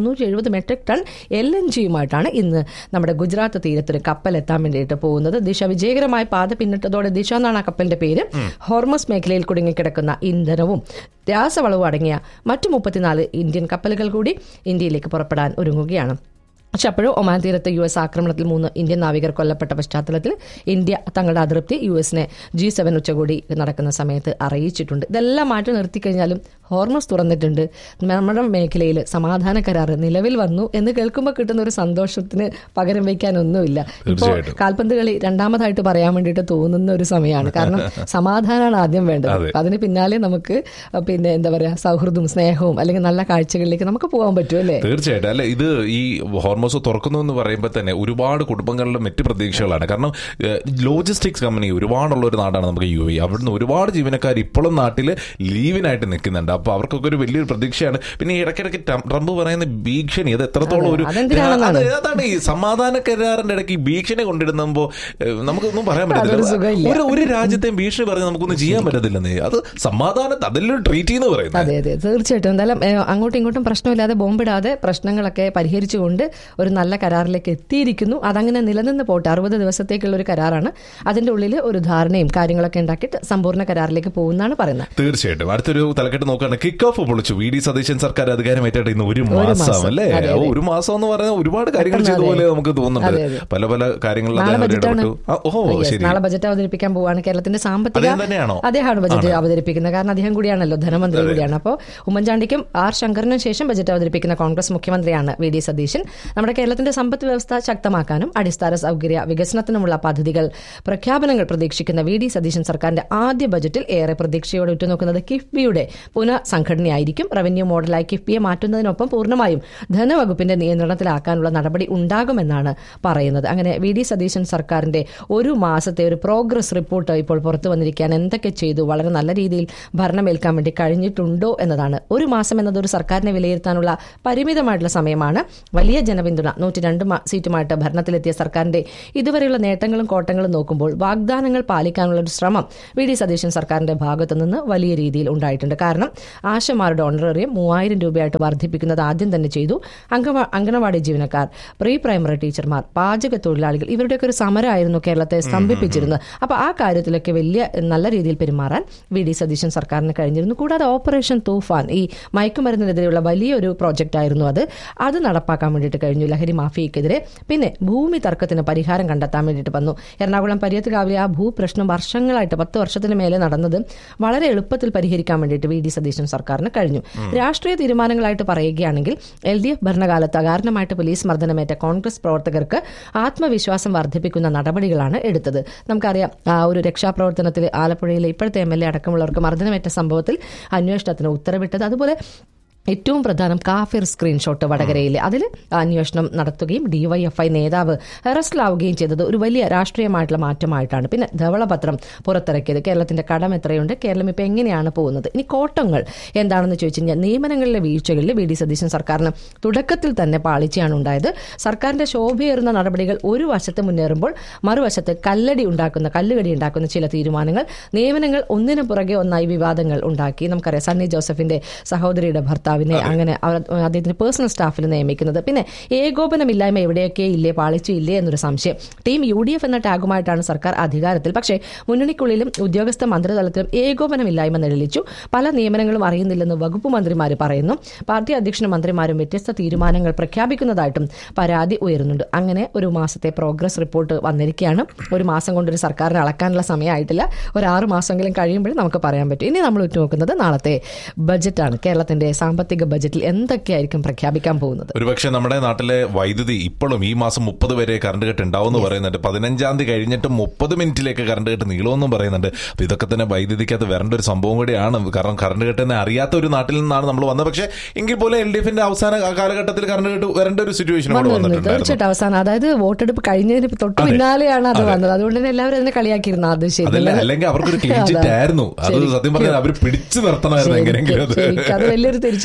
മുന്നൂറ്റി എഴുപത് മെട്രിക് ടൺ എൽ എൻ ജിയുമായിട്ടാണ് ഇന്ന് നമ്മുടെ ഗുജറാത്ത് തീരത്തൊരു കപ്പൽ എത്താൻ വേണ്ടിയിട്ട് പോകുന്നത് ദിശ വിജയകരമായ പാത പിന്നിട്ടതോടെ ദിശ എന്നാണ് ആ കപ്പലിന്റെ പേര് ഹോർമസ് മേഖലയിൽ കുടുങ്ങിക്കിടക്കുന്ന ഇന്ധനവും രാസവളവും അടങ്ങിയ മറ്റു മുപ്പത്തിനാല് ഇന്ത്യൻ കപ്പലുകൾ കൂടി ഇന്ത്യയിലേക്ക് പുറപ്പെടാൻ ഒരുങ്ങുകയാണ് പക്ഷെ അപ്പോഴും ഒമാൻ തീരത്ത് യു എസ് ആക്രമണത്തിൽ മൂന്ന് ഇന്ത്യൻ നാവികർ കൊല്ലപ്പെട്ട പശ്ചാത്തലത്തിൽ ഇന്ത്യ തങ്ങളുടെ അതിർത്തി യു എസിനെ ജി സെവൻ ഉച്ചകോടി നടക്കുന്ന സമയത്ത് അറിയിച്ചിട്ടുണ്ട് ഇതെല്ലാം മാറ്റി നിർത്തിക്കഴിഞ്ഞാലും ഹോർമസ് തുറന്നിട്ടുണ്ട് നമ്മുടെ മേഖലയിൽ സമാധാന കരാർ നിലവിൽ വന്നു എന്ന് കേൾക്കുമ്പോൾ കിട്ടുന്ന ഒരു സന്തോഷത്തിന് പകരം വയ്ക്കാനൊന്നുമില്ല ഇപ്പോൾ തീർച്ചയായിട്ടും. കാൽപന്ത് കളി രണ്ടാമതായിട്ട് പറയാൻ വേണ്ടിയിട്ട് തോന്നുന്ന ഒരു സമയമാണ് കാരണം സമാധാനമാണ് ആദ്യം വേണ്ടത് അതെ. അതിന് പിന്നാലെ നമുക്ക് പിന്നെ എന്താ പറയാ സൗഹൃദവും സ്നേഹവും അല്ലെങ്കിൽ നല്ല കാഴ്ചകളിലേക്ക് നമുക്ക് പോകാൻ പറ്റും അല്ലേ തീർച്ചയായിട്ടും അല്ലെ ഇത് ഈ ഹോർമോസ് തുറക്കുന്നു എന്ന് പറയുമ്പോൾ തന്നെ ഒരുപാട് കുടുംബങ്ങളുടെ മറ്റ് പ്രതീക്ഷകളാണ് കാരണം ലോജിസ്റ്റിക്സ് കമ്പനി ഒരുപാടുള്ള ഒരു നാടാണ് നമുക്ക് യു എ അവിടുന്ന് ഒരുപാട് ജീവനക്കാർ ഇപ്പോഴും നാട്ടിൽ ലീവിനായിട്ട് നിൽക്കുന്നുണ്ട് അപ്പൊ അവർക്കൊക്കെ ഒരു വലിയൊരു പ്രതീക്ഷയാണ് പിന്നെ ഈ ഇടയ്ക്കിടയ്ക്ക് ടം- ട്രംപ് പറയുന്ന ഭീഷണി അത് എത്രത്തോളം ഒരു അതെന്തിനാണെന്നാണ്? അത് അതാണ് ഈ സമാധാന കരാറിന്റെ ഇടയ്ക്ക് ഈ ഭീഷണി കൊണ്ടിടുമ്പോ ഏഹ്, നമുക്കൊന്നും പറയാൻ അതൊരു പറ്റത്തില്ല സുഖമില്ല. ഒരു ഒരു രാജ്യത്തെയും ഭീഷണി പറഞ്ഞ് നമുക്കൊന്നും ചെയ്യാൻ പറ്റത്തില്ലെന്നേ അത് സമാധാനം അതിലൊരു ട്രീറ്റ് എന്ന് പറയുന്നത് അതെ അതെ തീർച്ചയായിട്ടും എന്തായാലും ഏ, അങ്ങോട്ടും ഇങ്ങോട്ടും പ്രശ്നമില്ലാതെ ബോംബിടാതെ പ്രശ്നങ്ങളൊക്കെ പരിഹരിച്ചുകൊണ്ട് ഒരു നല്ല കരാറിലേക്ക് എത്തിയിരിക്കുന്നു അതങ്ങനെ നിലനിന്ന് പോട്ടെ അറുപത് ദിവസത്തേക്കുള്ള ഒരു കരാറാണ് അതിന്റെ ഉള്ളിൽ ഒരു ധാരണയും കാര്യങ്ങളൊക്കെ ഉണ്ടാക്കിയിട്ട് സമ്പൂർണ്ണ കരാറിലേക്ക് പോകുന്നതാണ് പറയുന്നത് തീർച്ചയായും അടുത്തൊരു തലക്കെട്ട് നോക്കുകയാണ് കിക്ക് ഓഫ് പൊളിച്ചു വി ഡി സതീശൻ സർക്കാർ അധികാരമേറ്റായിട്ട് ഇന്ന് ഒരു മാസം മാസം. അല്ലേ അതെ, ഓ, ഒരു മാസം എന്ന് പറയുന്നത് ഒരുപാട് കാര്യങ്ങൾ പെട്ടെന്ന് ചെയ്ത പോലെ അതെ. നമുക്ക് തോന്നുന്നുണ്ട് അതെ, അതെ. പല പല കാര്യങ്ങളിൽ നാളെ അദ്ദേഹം ബജറ്റാണ് ഇടപെട്ടു ആ, ഓ Yes, ശരി നാളെ ബജറ്റ് അവതരിപ്പിക്കാൻ പോവാണ് കേരളത്തിന്റെ സാമ്പത്തിക അദ്ദേഹം തന്നെയാണോ? അദ്ദേഹമാണ് ബജറ്റ് അവതരിപ്പിക്കുന്നത് കാരണം അദ്ദേഹം കൂടിയാണല്ലോ ധനമന്ത്രി കൂടിയാണ് അപ്പോൾ ഉമ്മൻചാണ്ടിക്കും ആർ ശങ്കറിനും ശേഷം ബജറ്റ് അവതരിപ്പിക്കുന്ന കോൺഗ്രസ് മുഖ്യമന്ത്രിയാണ് വി ഡി സതീശൻ നമ്മുടെ കേരളത്തിന്റെ സമ്പദ് വ്യവസ്ഥ ശക്തമാക്കാനും അടിസ്ഥാന സൗകര്യ വികസനത്തിനുമുള്ള പദ്ധതികൾ പ്രഖ്യാപനങ്ങൾ പ്രതീക്ഷിക്കുന്ന വി ഡി സതീശൻ സർക്കാരിന്റെ ആദ്യ ബജറ്റിൽ ഏറെ പ്രതീക്ഷയോടെ ഉറ്റുനോക്കുന്നത് കിഫ്ബിയുടെ പുനഃസംഘടനയായിരിക്കും റവന്യൂ മോഡലായി കിഫ്ബിയെ മാറ്റുന്നതിനൊപ്പം പൂർണ്ണമായും ധനവകുപ്പിന്റെ നിയന്ത്രണത്തിലാക്കാനുള്ള നടപടി ഉണ്ടാകുമെന്നാണ് പറയുന്നത് അങ്ങനെ വി ഡി സതീശൻ സർക്കാരിന്റെ ഒരു മാസത്തെ ഒരു പ്രോഗ്രസ് റിപ്പോർട്ട് ഇപ്പോൾ പുറത്തു വന്നിരിക്കുകയാണ് എന്തൊക്കെ ചെയ്തു വളരെ നല്ല രീതിയിൽ ഭരണമേൽക്കാൻ വേണ്ടി കഴിഞ്ഞിട്ടുണ്ടോ എന്നതാണ് ഒരു മാസം എന്നത് ഒരു സർക്കാരിനെ വിലയിരുത്താനുള്ള പരിമിതമായിട്ടുള്ള സമയമാണ് വലിയ ജനപിന്തുണ നൂറ്റി രണ്ട് മാ- സീറ്റുമായിട്ട് ഭരണത്തിലെത്തിയ സർക്കാരിന്റെ ഇതുവരെയുള്ള നേട്ടങ്ങളും കോട്ടങ്ങളും നോക്കുമ്പോൾ വാഗ്ദാനങ്ങൾ പാലിക്കാനുള്ള ഒരു ശ്രമം വി ഡി സതീശൻ സർക്കാരിന്റെ ഭാഗത്തു നിന്ന് വലിയ രീതിയിൽ ഉണ്ടായിട്ടുണ്ട് കാരണം ആശമാരുടെ ഓണറേറിയം മൂവായിരം രൂപയായിട്ട് വർദ്ധിപ്പിക്കുന്നത് ആദ്യം തന്നെ ചെയ്തു അംഗവ- അംഗനവാടി ജീവനക്കാർ പ്രീ പ്രൈമറി ടീച്ചർമാർ പാചക തൊഴിലാളികൾ ഇവരുടെയൊക്കെ ഒരു സമരമായിരുന്നു കേരളത്തെ സ്തംഭിപ്പിച്ചിരുന്നത് അപ്പൊ ആ കാര്യത്തിലൊക്കെ വലിയ നല്ല രീതിയിൽ പെരുമാറാൻ വി ഡി സതീശൻ സർക്കാരിന് കഴിഞ്ഞിരുന്നു കൂടാതെ ഓപ്പറേഷൻ തൂഫാൻ ഈ മയക്കുമരുന്നിനെതിരെയുള്ള വലിയൊരു പ്രോജക്റ്റ് ആയിരുന്നു അത് അത് നടപ്പാക്കാൻ വേണ്ടിയിട്ട് കഴിഞ്ഞു ലഹരി മാഫിയക്കെതിരെ പിന്നെ ഭൂമി തർക്കത്തിന് പരിഹാരം കണ്ടെത്താൻ വേണ്ടിയിട്ട് വന്നു എറണാകുളം പര്യത്തുകാവിലെ ആ ഭൂപ്രശ്നം വർഷങ്ങളായിട്ട് പത്ത് വർഷത്തിന് മേലെ നടന്നത് വളരെ എളുപ്പത്തിൽ പരിഹരിക്കാൻ വേണ്ടിയിട്ട് വി ഡി സതീശൻ സർക്കാരിന് കഴിഞ്ഞു രാഷ്ട്രീയ തീരുമാനങ്ങളായിട്ട് പറയുകയാണെങ്കിൽ എൽ ഡി എഫ് ഭരണകാലത്ത് അകാരണമായിട്ട് പോലീസ് മർദ്ദനമേറ്റ കോൺഗ്രസ് പ്രവർത്തകർക്ക് ആത്മവിശ്വാസം വർദ്ധിപ്പിക്കുന്ന നടപടികളാണ് എടുത്തത് നമുക്കറിയാം ആ ഒരു രക്ഷാപ്രവർത്തനത്തിൽ ആലപ്പുഴയിലെ ഇപ്പോഴത്തെ എം എൽ എ അടക്കമുള്ളവർക്ക് മർദ്ദനമേറ്റ സംഭവത്തിൽ അന്വേഷണത്തിന് ഉത്തരവിട്ടത് അതുപോലെ ഏറ്റവും പ്രധാനം കാഫിർ സ്ക്രീൻഷോട്ട് വടകരയിൽ അതിൽ അന്വേഷണം നടത്തുകയും ഡിവൈഎഫ്ഐ നേതാവ് അറസ്റ്റിലാവുകയും ചെയ്തത് ഒരു വലിയ രാഷ്ട്രീയമായിട്ടുള്ള മാറ്റമായിട്ടാണ് പിന്നെ ധവളപത്രം പുറത്തിറക്കിയത് കേരളത്തിന്റെ കടം എത്രയുണ്ട് കേരളം ഇപ്പം എങ്ങനെയാണ് പോകുന്നത് ഇനി കോട്ടങ്ങൾ എന്താണെന്ന് ചോദിച്ചു കഴിഞ്ഞാൽ നിയമനങ്ങളിലെ വീഴ്ചകളിൽ വി ഡി സതീശൻ സർക്കാരിന് തുടക്കത്തിൽ തന്നെ പാളിച്ചയാണ് ഉണ്ടായത് സർക്കാരിന്റെ ശോഭയേറുന്ന നടപടികൾ ഒരു വശത്ത് മുന്നേറുമ്പോൾ മറുവശത്ത് കല്ലടി ഉണ്ടാക്കുന്ന കല്ലുകടി ഉണ്ടാക്കുന്ന ചില തീരുമാനങ്ങൾ നിയമനങ്ങൾ ഒന്നിനു പുറകെ ഒന്നായി വിവാദങ്ങൾ ഉണ്ടാക്കി നമുക്കറിയാം സണ്ണി ജോസഫിന്റെ സഹോദരിയുടെ ഭർത്താവിനെ അങ്ങനെ അവർ അദ്ദേഹത്തിന്റെ പേഴ്സണൽ സ്റ്റാഫിൽ നിയമിക്കുന്നത് പിന്നെ ഏകോപനമില്ലായ്മ എവിടെയൊക്കെ ഇല്ലേ പാളിച്ചു ഇല്ലേ എന്നൊരു സംശയം ടീം യു ഡി എഫ് എന്ന ടാഗുമായിട്ടാണ് സർക്കാർ അധികാരത്തിൽ പക്ഷേ മുന്നണിക്കുള്ളിലും ഉദ്യോഗസ്ഥ മന്ത്രിതലത്തിലും ഏകോപനമില്ലായ്മ നിഴലിച്ചു പല നിയമനങ്ങളും അറിയുന്നില്ലെന്ന് വകുപ്പ് മന്ത്രിമാർ പറയുന്നു പാർട്ടി അധ്യക്ഷനും മന്ത്രിമാരും വ്യത്യസ്ത തീരുമാനങ്ങൾ പ്രഖ്യാപിക്കുന്നതായിട്ടും പരാതി ഉയരുന്നുണ്ട് അങ്ങനെ ഒരു മാസത്തെ പ്രോഗ്രസ് റിപ്പോർട്ട് വന്നിരിക്കുകയാണ് ഒരു മാസം കൊണ്ടൊരു സർക്കാരിനെ അളക്കാനുള്ള സമയമായിട്ടില്ല ഒരു ആറ് മാസമെങ്കിലും കഴിയുമ്പോഴേ നമുക്ക് പറയാൻ പറ്റും ഇനി നമ്മൾ ഉറ്റുനോക്കുന്നത് നാളത്തെ ബജറ്റാണ് കേരളത്തിന്റെ സാമ്പത്തിക ബജറ്റിൽ എന്തൊക്കെയായിരിക്കും പ്രഖ്യാപിക്കാൻ പോകുന്നത് ഒരുപക്ഷെ നമ്മുടെ നാട്ടിലെ വൈദ്യുതി ഇപ്പോഴും ഈ മാസം മുപ്പത് വരെ കറണ്ട് കട്ട് ഉണ്ടാവും എന്ന് പറയുന്നുണ്ട് പതിനഞ്ചാം തീയതി കഴിഞ്ഞിട്ട് മുപ്പത് മിനിറ്റിലേക്ക് കറണ്ട് കട്ട് നീളുമെന്നും പറയുന്നുണ്ട് അപ്പൊ ഇതൊക്കെ തന്നെ വൈദ്യുതിക്കകത്ത് വരേണ്ട ഒരു സംഭവം കൂടിയാണ് കാരണം കറണ്ട് കട്ട് തന്നെ അറിയാത്ത ഒരു നാട്ടിൽ നിന്നാണ് നമ്മൾ വന്നത് പക്ഷേ എങ്കിൽ പോലും എൽ ഡി എഫിന്റെ അവസാന കാലഘട്ടത്തിൽ കറണ്ട് കട്ട് വരേണ്ട ഒരു സിറ്റുവേഷൻ അവിടെ വന്നിരുന്നു വന്നിട്ടുണ്ടായിരുന്നു തീർച്ചയായിട്ടും അവസാനം അതായത് വോട്ടെടുപ്പ് കഴിഞ്ഞതിന് തൊട്ട് പിന്നാലെയാണ് അത് വന്നത് അതുകൊണ്ട് തന്നെ എല്ലാവരും അതിനെ കളിയാക്കിയിരുന്നു അത് ശരി അതല്ല അല്ലെങ്കിൽ അവർക്കൊരു ക്ലീൻ ചിറ്റ് ആയിരുന്നു അത് സത്യം പറഞ്ഞാൽ അവർ പിടിച്ചു നിർത്തണമായിരുന്നു എങ്ങനെയെങ്കിലും അത് ശരിക്കും അത് വലിയൊരു തിരിച്ചടി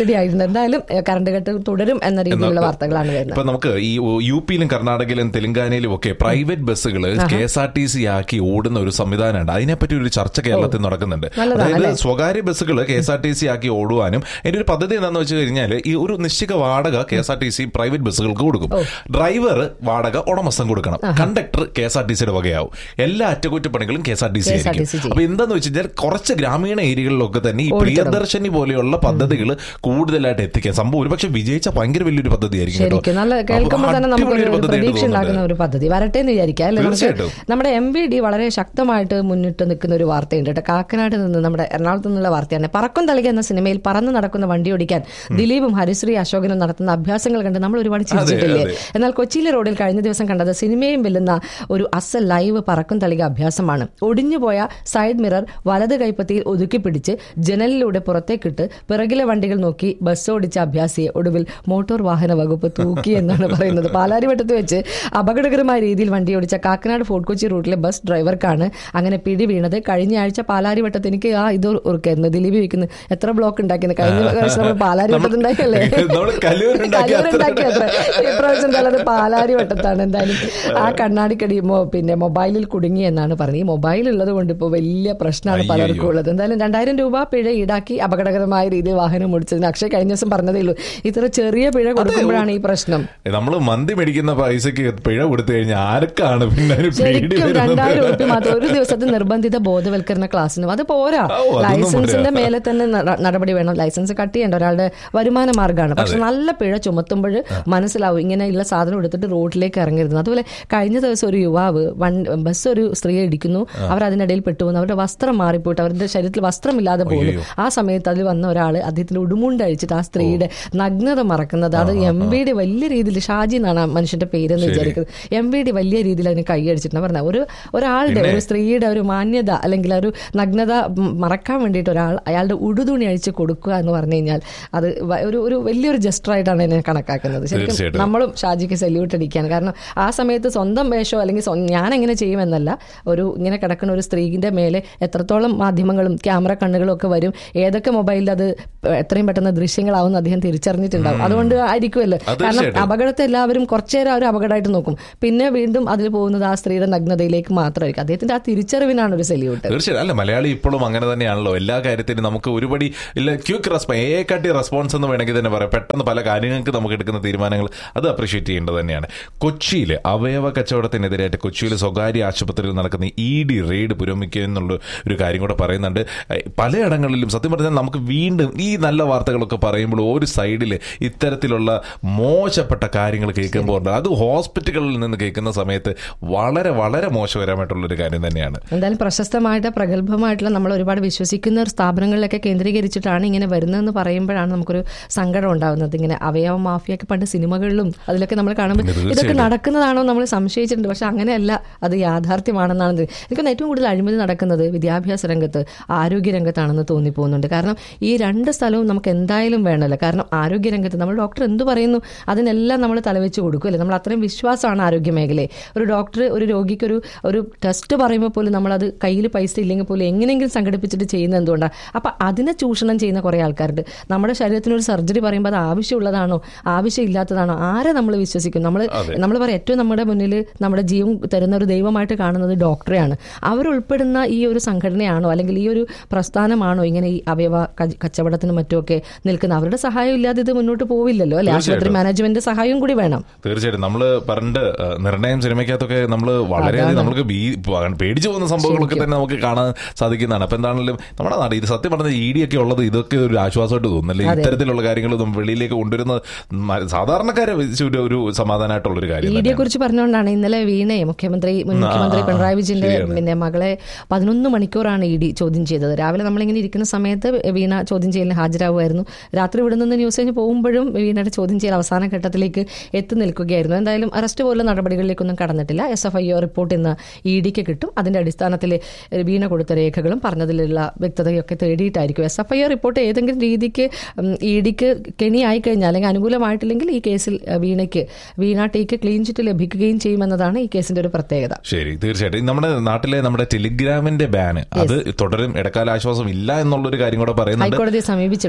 പേടിയായിരുന്നു എന്തായാലും ഏഹ്, കറണ്ട് കട്ട് തുടരും എന്ന രീതിയിലുള്ള വാർത്തകളാണ് വരുന്നത് ഇപ്പൊ നമുക്ക് ഈ യു പിയിലും കർണാടകയിലും തെലങ്കാനയിലും ഒക്കെ പ്രൈവറ്റ് ബസ്സുകൾ K S R T C ആക്കി ഓടുന്ന ഒരു സംവിധാനമുണ്ട് അതിനെപ്പറ്റി ഒരു ചർച്ച കേരളത്തിൽ നടക്കുന്നുണ്ട് നല്ലതാണ് അതായത് സ്വകാര്യ ബസ്സുകൾ K S R T C ആക്കി ഓടുവാനും അതിന്റെ ഒരു പദ്ധതി എന്താണെന്ന് വെച്ച് കഴിഞ്ഞാൽ ഈ ഒരു നിശ്ചിത വാടക K S R T C private ബസ്സുകൾക്ക് കൊടുക്കും ഡ്രൈവർ വാടക ഉടമസ്ഥൻ കൊടുക്കണം conductor K S R T സിയുടെ വകയാവും എല്ലാ അറ്റകുറ്റപ്പണികളും K S R T C KSRTC ആയിരിക്കും ചെയ്യും. അപ്പൊ എന്താന്ന് വെച്ച് കഴിഞ്ഞാൽ കുറച്ച് ഗ്രാമീണ ഏരിയകളിലൊക്കെ തന്നെ ഈ പ്രിയദർശിനി പോലെയുള്ള പദ്ധതികൾ കൂടുതലായിട്ട് എത്തിക്കാൻ സംഭവം ഒരുപക്ഷെ വിജയിച്ച ഭയങ്കര വലിയൊരു പദ്ധതി ആയിരിക്കും കേട്ടോ. ശരിക്കും നല്ല അപ്പൊ കേൾക്കുമ്പോൾ തന്നെ നമുക്ക് അടിപൊളി ഒരു പദ്ധതിയായിട്ട് പ്രതീക്ഷ ഉണ്ടാക്കുന്ന തോന്നുന്നുണ്ട്. ഒരു പദ്ധതി വരട്ടെ എന്ന് വിചാരിക്കാം അല്ലേ നമുക്ക് തീർച്ചയായിട്ടും. നമ്മുടെ എം വി ഡി വളരെ ശക്തമായിട്ട് മുന്നിട്ട് നിൽക്കുന്ന ഒരു വാർത്തയുണ്ട് കേട്ടോ കാക്കനാട് നിന്ന് നമ്മുടെ എറണാകുളത്ത് നിന്നുള്ള വാർത്തയാണ് പറക്കും തളിക എന്ന സിനിമയിൽ പറന്നു നടക്കുന്ന വണ്ടി ഓടിക്കാൻ ദിലീപും ഹരിശ്രീ അശോകനും നടത്തുന്ന അഭ്യാസങ്ങൾ കണ്ട് നമ്മൾ ഒരുപാട് ചിരിച്ചിട്ടില്ലേ അതെ. എന്നാൽ കൊച്ചിയിലെ റോഡിൽ കഴിഞ്ഞ ദിവസം കണ്ടത് സിനിമയും വെല്ലുന്ന ഒരു അസൽ ലൈവ് പറക്കും തളിക അഭ്യാസമാണ് ഒടിഞ്ഞുപോയ സൈഡ് മിറർ വലത് കൈപ്പത്തിയിൽ ഒതുക്കി പിടിച്ച് ജനലിലൂടെ പുറത്തേക്കിട്ട് പിറകിലെ വണ്ടികൾ നോക്കി ബസ് ഓടിച്ച അഭ്യാസിയെ ഒടുവിൽ മോട്ടോർ വാഹന വകുപ്പ് തൂക്കി എന്നാണ് പറയുന്നത് പാലാരിവട്ടത്ത് വെച്ച് അപകടകരമായ രീതിയിൽ വണ്ടി ഓടിച്ച കാക്കനാട് ഫോർട്ട് കൊച്ചി റൂട്ടിലെ ബസ് ഡ്രൈവർക്കാണ് അങ്ങനെ പിടി വീണത് കഴിഞ്ഞ ആഴ്ച പാലാരിവട്ടത്ത് എനിക്ക് ആ ഇത് ഓർക്കായിരുന്നു ദിലീപ് വയ്ക്കുന്നത് എത്ര ബ്ലോക്ക് ഉണ്ടാക്കിയത് കഴിഞ്ഞ പ്രാവശ്യം നമ്മൾ പാലാരിവട്ടത്ത് ഉണ്ടാക്കിയല്ലേ നമ്മള് കലൂരുണ്ടാക്കിയ അത്ര- കലൂരുണ്ടാക്കിയ അത്ര ഇപ്രാവശ്യം എന്തായാലും അത് പാലാരി വട്ടത്താണ് എന്തായാലും ആ കണ്ണാടിക്കടി മൊ- പിന്നെ മൊബൈലിൽ കുടുങ്ങി എന്നാണ് പറഞ്ഞത് ഈ മൊബൈൽ ഉള്ളത് കൊണ്ട് ഇപ്പോൾ വലിയ പ്രശ്നമാണ് അയ്യോ. പലർക്കും ഉള്ളത് എന്തായാലും രണ്ടായിരം രൂപ പിഴ ഈടാക്കി അപകടകരമായ രീതിയിൽ വാഹനം ഓടിച്ചതിന് അക്ഷയ് കഴിഞ്ഞ ദിവസം പറഞ്ഞതേ ഉള്ളൂ ഇത്ര ചെറിയ പിഴ കൊടുക്കുമ്പോഴാണ് ഈ പ്രശ്നം നമ്മള് മന്തി മേടിക്കുന്ന പൈസക്ക് പിഴ കൊടുത്തു കഴിഞ്ഞാൽ ആർക്കാണ് പിന്നെ ഒരു പേടി ശരിക്കും വരുന്നത്? രണ്ടായിരം രൂപ മാത്രം ഒരു ദിവസത്തെ നിർബന്ധിത ബോധവൽക്കരണ ക്ലാസ്സിനും അത് പോരാ ഓ, അതൊന്നും ലൈസൻസിന്റെ പോരാ. മേലെ തന്നെ നട- നടപടി വേണം ലൈസൻസ് കട്ട് ചെയ്യേണ്ട ഒരാളുടെ വരുമാന മാർഗ്ഗമാണ് പക്ഷെ നല്ല പിഴ ചുമത്തുമ്പോൾ മനസ്സിലാവും ഇങ്ങനെയുള്ള സാധനം എടുത്തിട്ട് റോഡിലേക്ക് ഇറങ്ങരുത് അതുപോലെ കഴിഞ്ഞ ദിവസം ഒരു യുവാവ് വൺ ബസ് ഒരു സ്ത്രീയെ ഇടിക്കുന്നു അവർ അതിനിടയിൽ പെട്ടുപോകുന്നു അവരുടെ വസ്ത്രം മാറിപ്പോയിട്ട് അവരുടെ ശരീരത്തിൽ വസ്ത്രമില്ലാതെ പോകുന്നു ആ സമയത്ത് അതിൽ വന്ന ഒരാൾ അദ്ദേഹത്തിന്റെ ഉടുമുണ്ട് അഴിച്ചിട്ട് ആ സ്ത്രീയുടെ നഗ്നത മറക്കുന്നത് അത് എം വി ഡി വലിയ രീതിയിൽ ഷാജി എന്നാണ് ആ മനുഷ്യന്റെ പേരെന്ന് വിചാരിക്കുന്നത് എം വി ഡി വലിയ രീതിയിൽ അതിന് കൈയടിച്ചിട്ടുണ്ട് പറഞ്ഞ ഒരു ഒരാളുടെ ഒരു സ്ത്രീയുടെ ഒരു മാന്യത അല്ലെങ്കിൽ ഒരു നഗ്നത ഉം മറക്കാൻ വേണ്ടിയിട്ട് ഒരാൾ അയാളുടെ ഉടുതുണി അഴിച്ച് കൊടുക്കുക എന്ന് പറഞ്ഞു കഴിഞ്ഞാൽ അത് വ- ഒരു ഒരു വലിയൊരു ജസ്റ്റർ ആയിട്ടാണ് എന്നെ കണക്കാക്കുന്നത് ശരിക്കും തീർച്ചയായിട്ടും. നമ്മളും ഷാജിക്ക് സല്യൂട്ട് അടിക്കുകയാണ് കാരണം ആ സമയത്ത് സ്വന്തം വേഷമോ അല്ലെങ്കിൽ സ്വ- ഞാൻ എങ്ങനെ ചെയ്യുമെന്നല്ല ഒരു ഇങ്ങനെ കിടക്കുന്ന ഒരു സ്ത്രീന്റെ മേലെ എത്രത്തോളം മാധ്യമങ്ങളും ക്യാമറ കണ്ണുകളും ഒക്കെ വരും ഏതൊക്കെ മൊബൈലിൽ അത് എത്രയും പെട്ടെന്ന് ദൃശ്യങ്ങളാവും എന്ന് അദ്ദേഹം തിരിച്ചറിഞ്ഞിട്ടുണ്ടാവും അതുകൊണ്ട് ആയിരിക്കുമല്ലോ അത് കാരണം തീർച്ചയായിട്ടും. അപകടത്തെ എല്ലാവരും കുറച്ചേരം ഒരു അപകടമായിട്ട് നോക്കും പിന്നെ വീണ്ടും അതിൽ പോകുന്നത് ആ സ്ത്രീയുടെ നഗ്നതയിലേക്ക് മാത്രമായിരിക്കും അദ്ദേഹത്തിന്റെ ആ തിരിച്ചറിവിനാണ് ഒരു സല്യൂട്ട് തീർച്ചയായും അല്ല മലയാളി ഇപ്പോഴും അങ്ങനെ തന്നെയാണല്ലോ എല്ലാ കാര്യത്തിനും നമുക്ക് ഒരുപടി ഇല്ല ക്യൂക്ക് റെസ്പോൺസ് എ കാട്ടി റെസ്പോൺസ് എന്ന് വേണമെങ്കിൽ തന്നെ പറയാം പെട്ടെന്ന് പല കാര്യങ്ങൾക്ക് നമുക്ക് എടുക്കുന്ന തീരുമാനങ്ങൾ അത് അപ്രീഷിയേറ്റ് ചെയ്യേണ്ടത് തന്നെയാണ് കൊച്ചിയിൽ അവയവ കച്ചവടത്തിനെതിരായിട്ട് കൊച്ചിയിൽ സ്വകാര്യ ആശുപത്രിയിൽ നടക്കുന്ന ഇ ഡി റെയ്ഡ് പുരോഗമിക്കുക എന്നുള്ള ഒരു കാര്യം കൂടെ പറയുന്നുണ്ട് ഏഹ് പലയിടങ്ങളിലും സത്യം പറഞ്ഞാൽ നമുക്ക് വീണ്ടും ഈ നല്ല വാർത്തകളൊക്കെ പറയുമ്പോൾ ഒരു സൈഡിൽ ഇത്തരത്തിലുള്ള മോശപ്പെട്ട കാര്യങ്ങൾ കേൾക്കുമ്പോൾ ഉണ്ട്. അത് ഹോസ്പിറ്റലുകളിൽ നിന്ന് കേൾക്കുന്ന സമയത്ത് വളരെ വളരെ മോശകരമായിട്ടുള്ള ഒരു കാര്യം തന്നെയാണ് എന്തായാലും പ്രശസ്തമായിട്ട് പ്രഗത്ഭമായിട്ടുള്ള നമ്മൾ ഒരുപാട് വിശ്വസിക്കുന്ന ഒരു സ്ഥാപനങ്ങളിലൊക്കെ കേന്ദ്രീകരിച്ചിട്ടാണ് ഇങ്ങനെ വരുന്നതെന്ന് പറയുമ്പോഴാണ് നമുക്കൊരു സങ്കടം ഉണ്ടാകുന്നത് ഇങ്ങനെ അവയവ മാഫിയൊക്കെ പണ്ട് സിനിമകളിലും അതിലൊക്കെ നമ്മൾ കാണുമ്പോൾ പിന്നെ ഇതൊക്കെ തീർച്ചയായിട്ടും. നടക്കുന്നതാണോ നമ്മൾ സംശയിച്ചിട്ടുണ്ട് പക്ഷെ അങ്ങനെയല്ല അത് യാഥാർത്ഥ്യമാണെന്നാണ് ഇത്. എനിക്കൊന്ന് ഏറ്റവും കൂടുതൽ അഴിമതി നടക്കുന്നത് വിദ്യാഭ്യാസ രംഗത്ത് ആരോഗ്യ രംഗത്താണെന്ന് തോന്നിപ്പോകുന്നുണ്ട് കാരണം ഈ രണ്ട് സ്ഥലവും നമുക്ക് എന്തായാലും വേണമല്ലോ കാരണം ആരോഗ്യ രംഗത്ത് നമ്മൾ ഡോക്ടർ എന്ത് പറയുന്നു അതിനെല്ലാം നമ്മൾ തലവെച്ച് കൊടുക്കുമല്ലേ നമ്മൾ അത്രയും വിശ്വാസമാണ് ആരോഗ്യ മേഖലയെ ഒരു ഡോക്ടർ ഒരു രോഗിക്ക് ഒരു ഒരു ടെസ്റ്റ് പറയുമ്പോൾ പോലും നമ്മളത് കയ്യിൽ പൈസ ഇല്ലെങ്കിൽ പോലും എങ്ങനെയെങ്കിലും സംഘടിപ്പിച്ചിട്ട് ചെയ്യുന്നത് എന്തുകൊണ്ടാണ് അപ്പം അതിനെ ചൂഷണം ചെയ്യുന്ന കുറേ ആൾക്കാരുണ്ട് നമ്മുടെ ശരീരത്തിന് ഒരു സർജറി പറയുമ്പോൾ അത് ആവശ്യമുള്ളതാണോ ആവശ്യമില്ലാത്തതാണോ ആരെ നമ്മൾ വിശ്വസിക്കും നമ്മൾ നമ്മൾ പറയാം ഏറ്റവും നമ്മുടെ മുന്നിൽ നമ്മുടെ ജീവൻ തരുന്ന ഒരു ദൈവമായിട്ട് കാണുന്നത് ഡോക്ടറെയാണ് അവരുൾപ്പെടുന്ന ഈ ഒരു സംഘടനയാണോ അല്ലെങ്കിൽ ഈ ഒരു പ്രസ്ഥാനമാണോ ഇങ്ങനെ ഈ അവയവ ക- കച്ചവടത്തിനും മറ്റുമൊക്കെ നിൽക്കുന്ന അവരുടെ സഹായം ഇല്ലാതെ ഇത് മുന്നോട്ട് പോവില്ലല്ലോ അല്ലെ ആശുപത്രി തീർച്ചയായിട്ടും. മാനേജ്മെന്റ് സഹായം കൂടി വേണം തീർച്ചയായിട്ടും നമ്മള് പണ്ട് ഏഹ്, നിർണയം സിനിമയ്ക്കകത്തൊക്കെ നമ്മൾ വളരെയധികം നമുക്ക് ഭീ- പേടിച്ചു പോകുന്ന സംഭവങ്ങളൊക്കെ തന്നെ നമുക്ക് കാണാൻ സാധിക്കുന്നതാണ് അപ്പൊ എന്താണെങ്കിലും നമ്മുടെ നാട് ഇത് സത്യം പറഞ്ഞ ഇ ഡി ഒക്കെ ഉള്ളത് ഇതൊക്കെ ഒരു ആശ്വാസമായിട്ട് തോന്നുന്നല്ലേ ഇത്തരത്തിലുള്ള കാര്യങ്ങൾ നമ്മൾ വെളിയിലേക്ക് കൊണ്ടുവരുന്നത് മ- സാധാരണക്കാരെ വെച്ച് ഒരു- ഒരു സമാധാനമായിട്ടുള്ള ഒരു കാര്യം ഇ ഡിയെ തന്നെയാണ്. കുറിച്ച് പറഞ്ഞുകൊണ്ടാണ് ഇന്നലെ വീണയെ മുഖ്യമന്ത്രി മുൻ മുഖ്യമന്ത്രി ആ, ആ, പിണറായി വിജയന്റെ ശരിയാണ്. പിന്നെ മകളെ പതിനൊന്ന് മണിക്കൂറാണ് ഇ ഡി ചോദ്യം ചെയ്തത് രാവിലെ നമ്മളിങ്ങനെ ഇരിക്കുന്ന സമയത്ത് വീണ ചോദ്യം ചെയ്യലിന് ഹാജരാകുമായിരുന്നു രാത്രി ഇവിടെ നിന്ന് ന്യൂസ് കഴിഞ്ഞ് പോകുമ്പോഴും വീണയുടെ ചോദ്യം ചെയ്യൽ അവസാന ഘട്ടത്തിലേക്ക് എത്തി നിൽക്കുകയായിരുന്നു എന്തായാലും അറസ്റ്റ് പോലുള്ള നടപടികളിലേക്കൊന്നും കടന്നിട്ടില്ല S F I O report ഇന്ന് ഇ ഡിക്ക് കിട്ടും അതിന്റെ അടിസ്ഥാനത്തിൽ വീണ കൊടുത്ത രേഖകളും പറഞ്ഞതിലുള്ള വ്യക്തതയൊക്കെ തേടിയിട്ടായിരിക്കും S F I O report ഏതെങ്കിലും രീതിക്ക് ഇ ഡിക്ക് കെണിയായി കഴിഞ്ഞാൽ അല്ലെങ്കിൽ അനുകൂലമായിട്ടില്ലെങ്കിൽ ഈ കേസിൽ അഹ്, വീണയ്ക്ക് വീണ ടീക്ക് ക്ലീൻ ചിറ്റ് ലഭിക്കുകയും ചെയ്യുമെന്നതാണ് ഈ കേസിന്റെ ഒരു പ്രത്യേകത ശരി തീർച്ചയായിട്ടും നമ്മുടെ നാട്ടിലെ നമ്മുടെ ടെലിഗ്രാമിന്റെ ബാന് അത് തുടരും ഇടക്കാല ആശ്വാസം ഇല്ല എന്നുള്ളൊരു കാര്യം കൂടെ പറയുന്നുണ്ട് ഹൈക്കോടതിയെ സമീപിച്ചിട്ടുണ്ടായിരുന്നു അവർ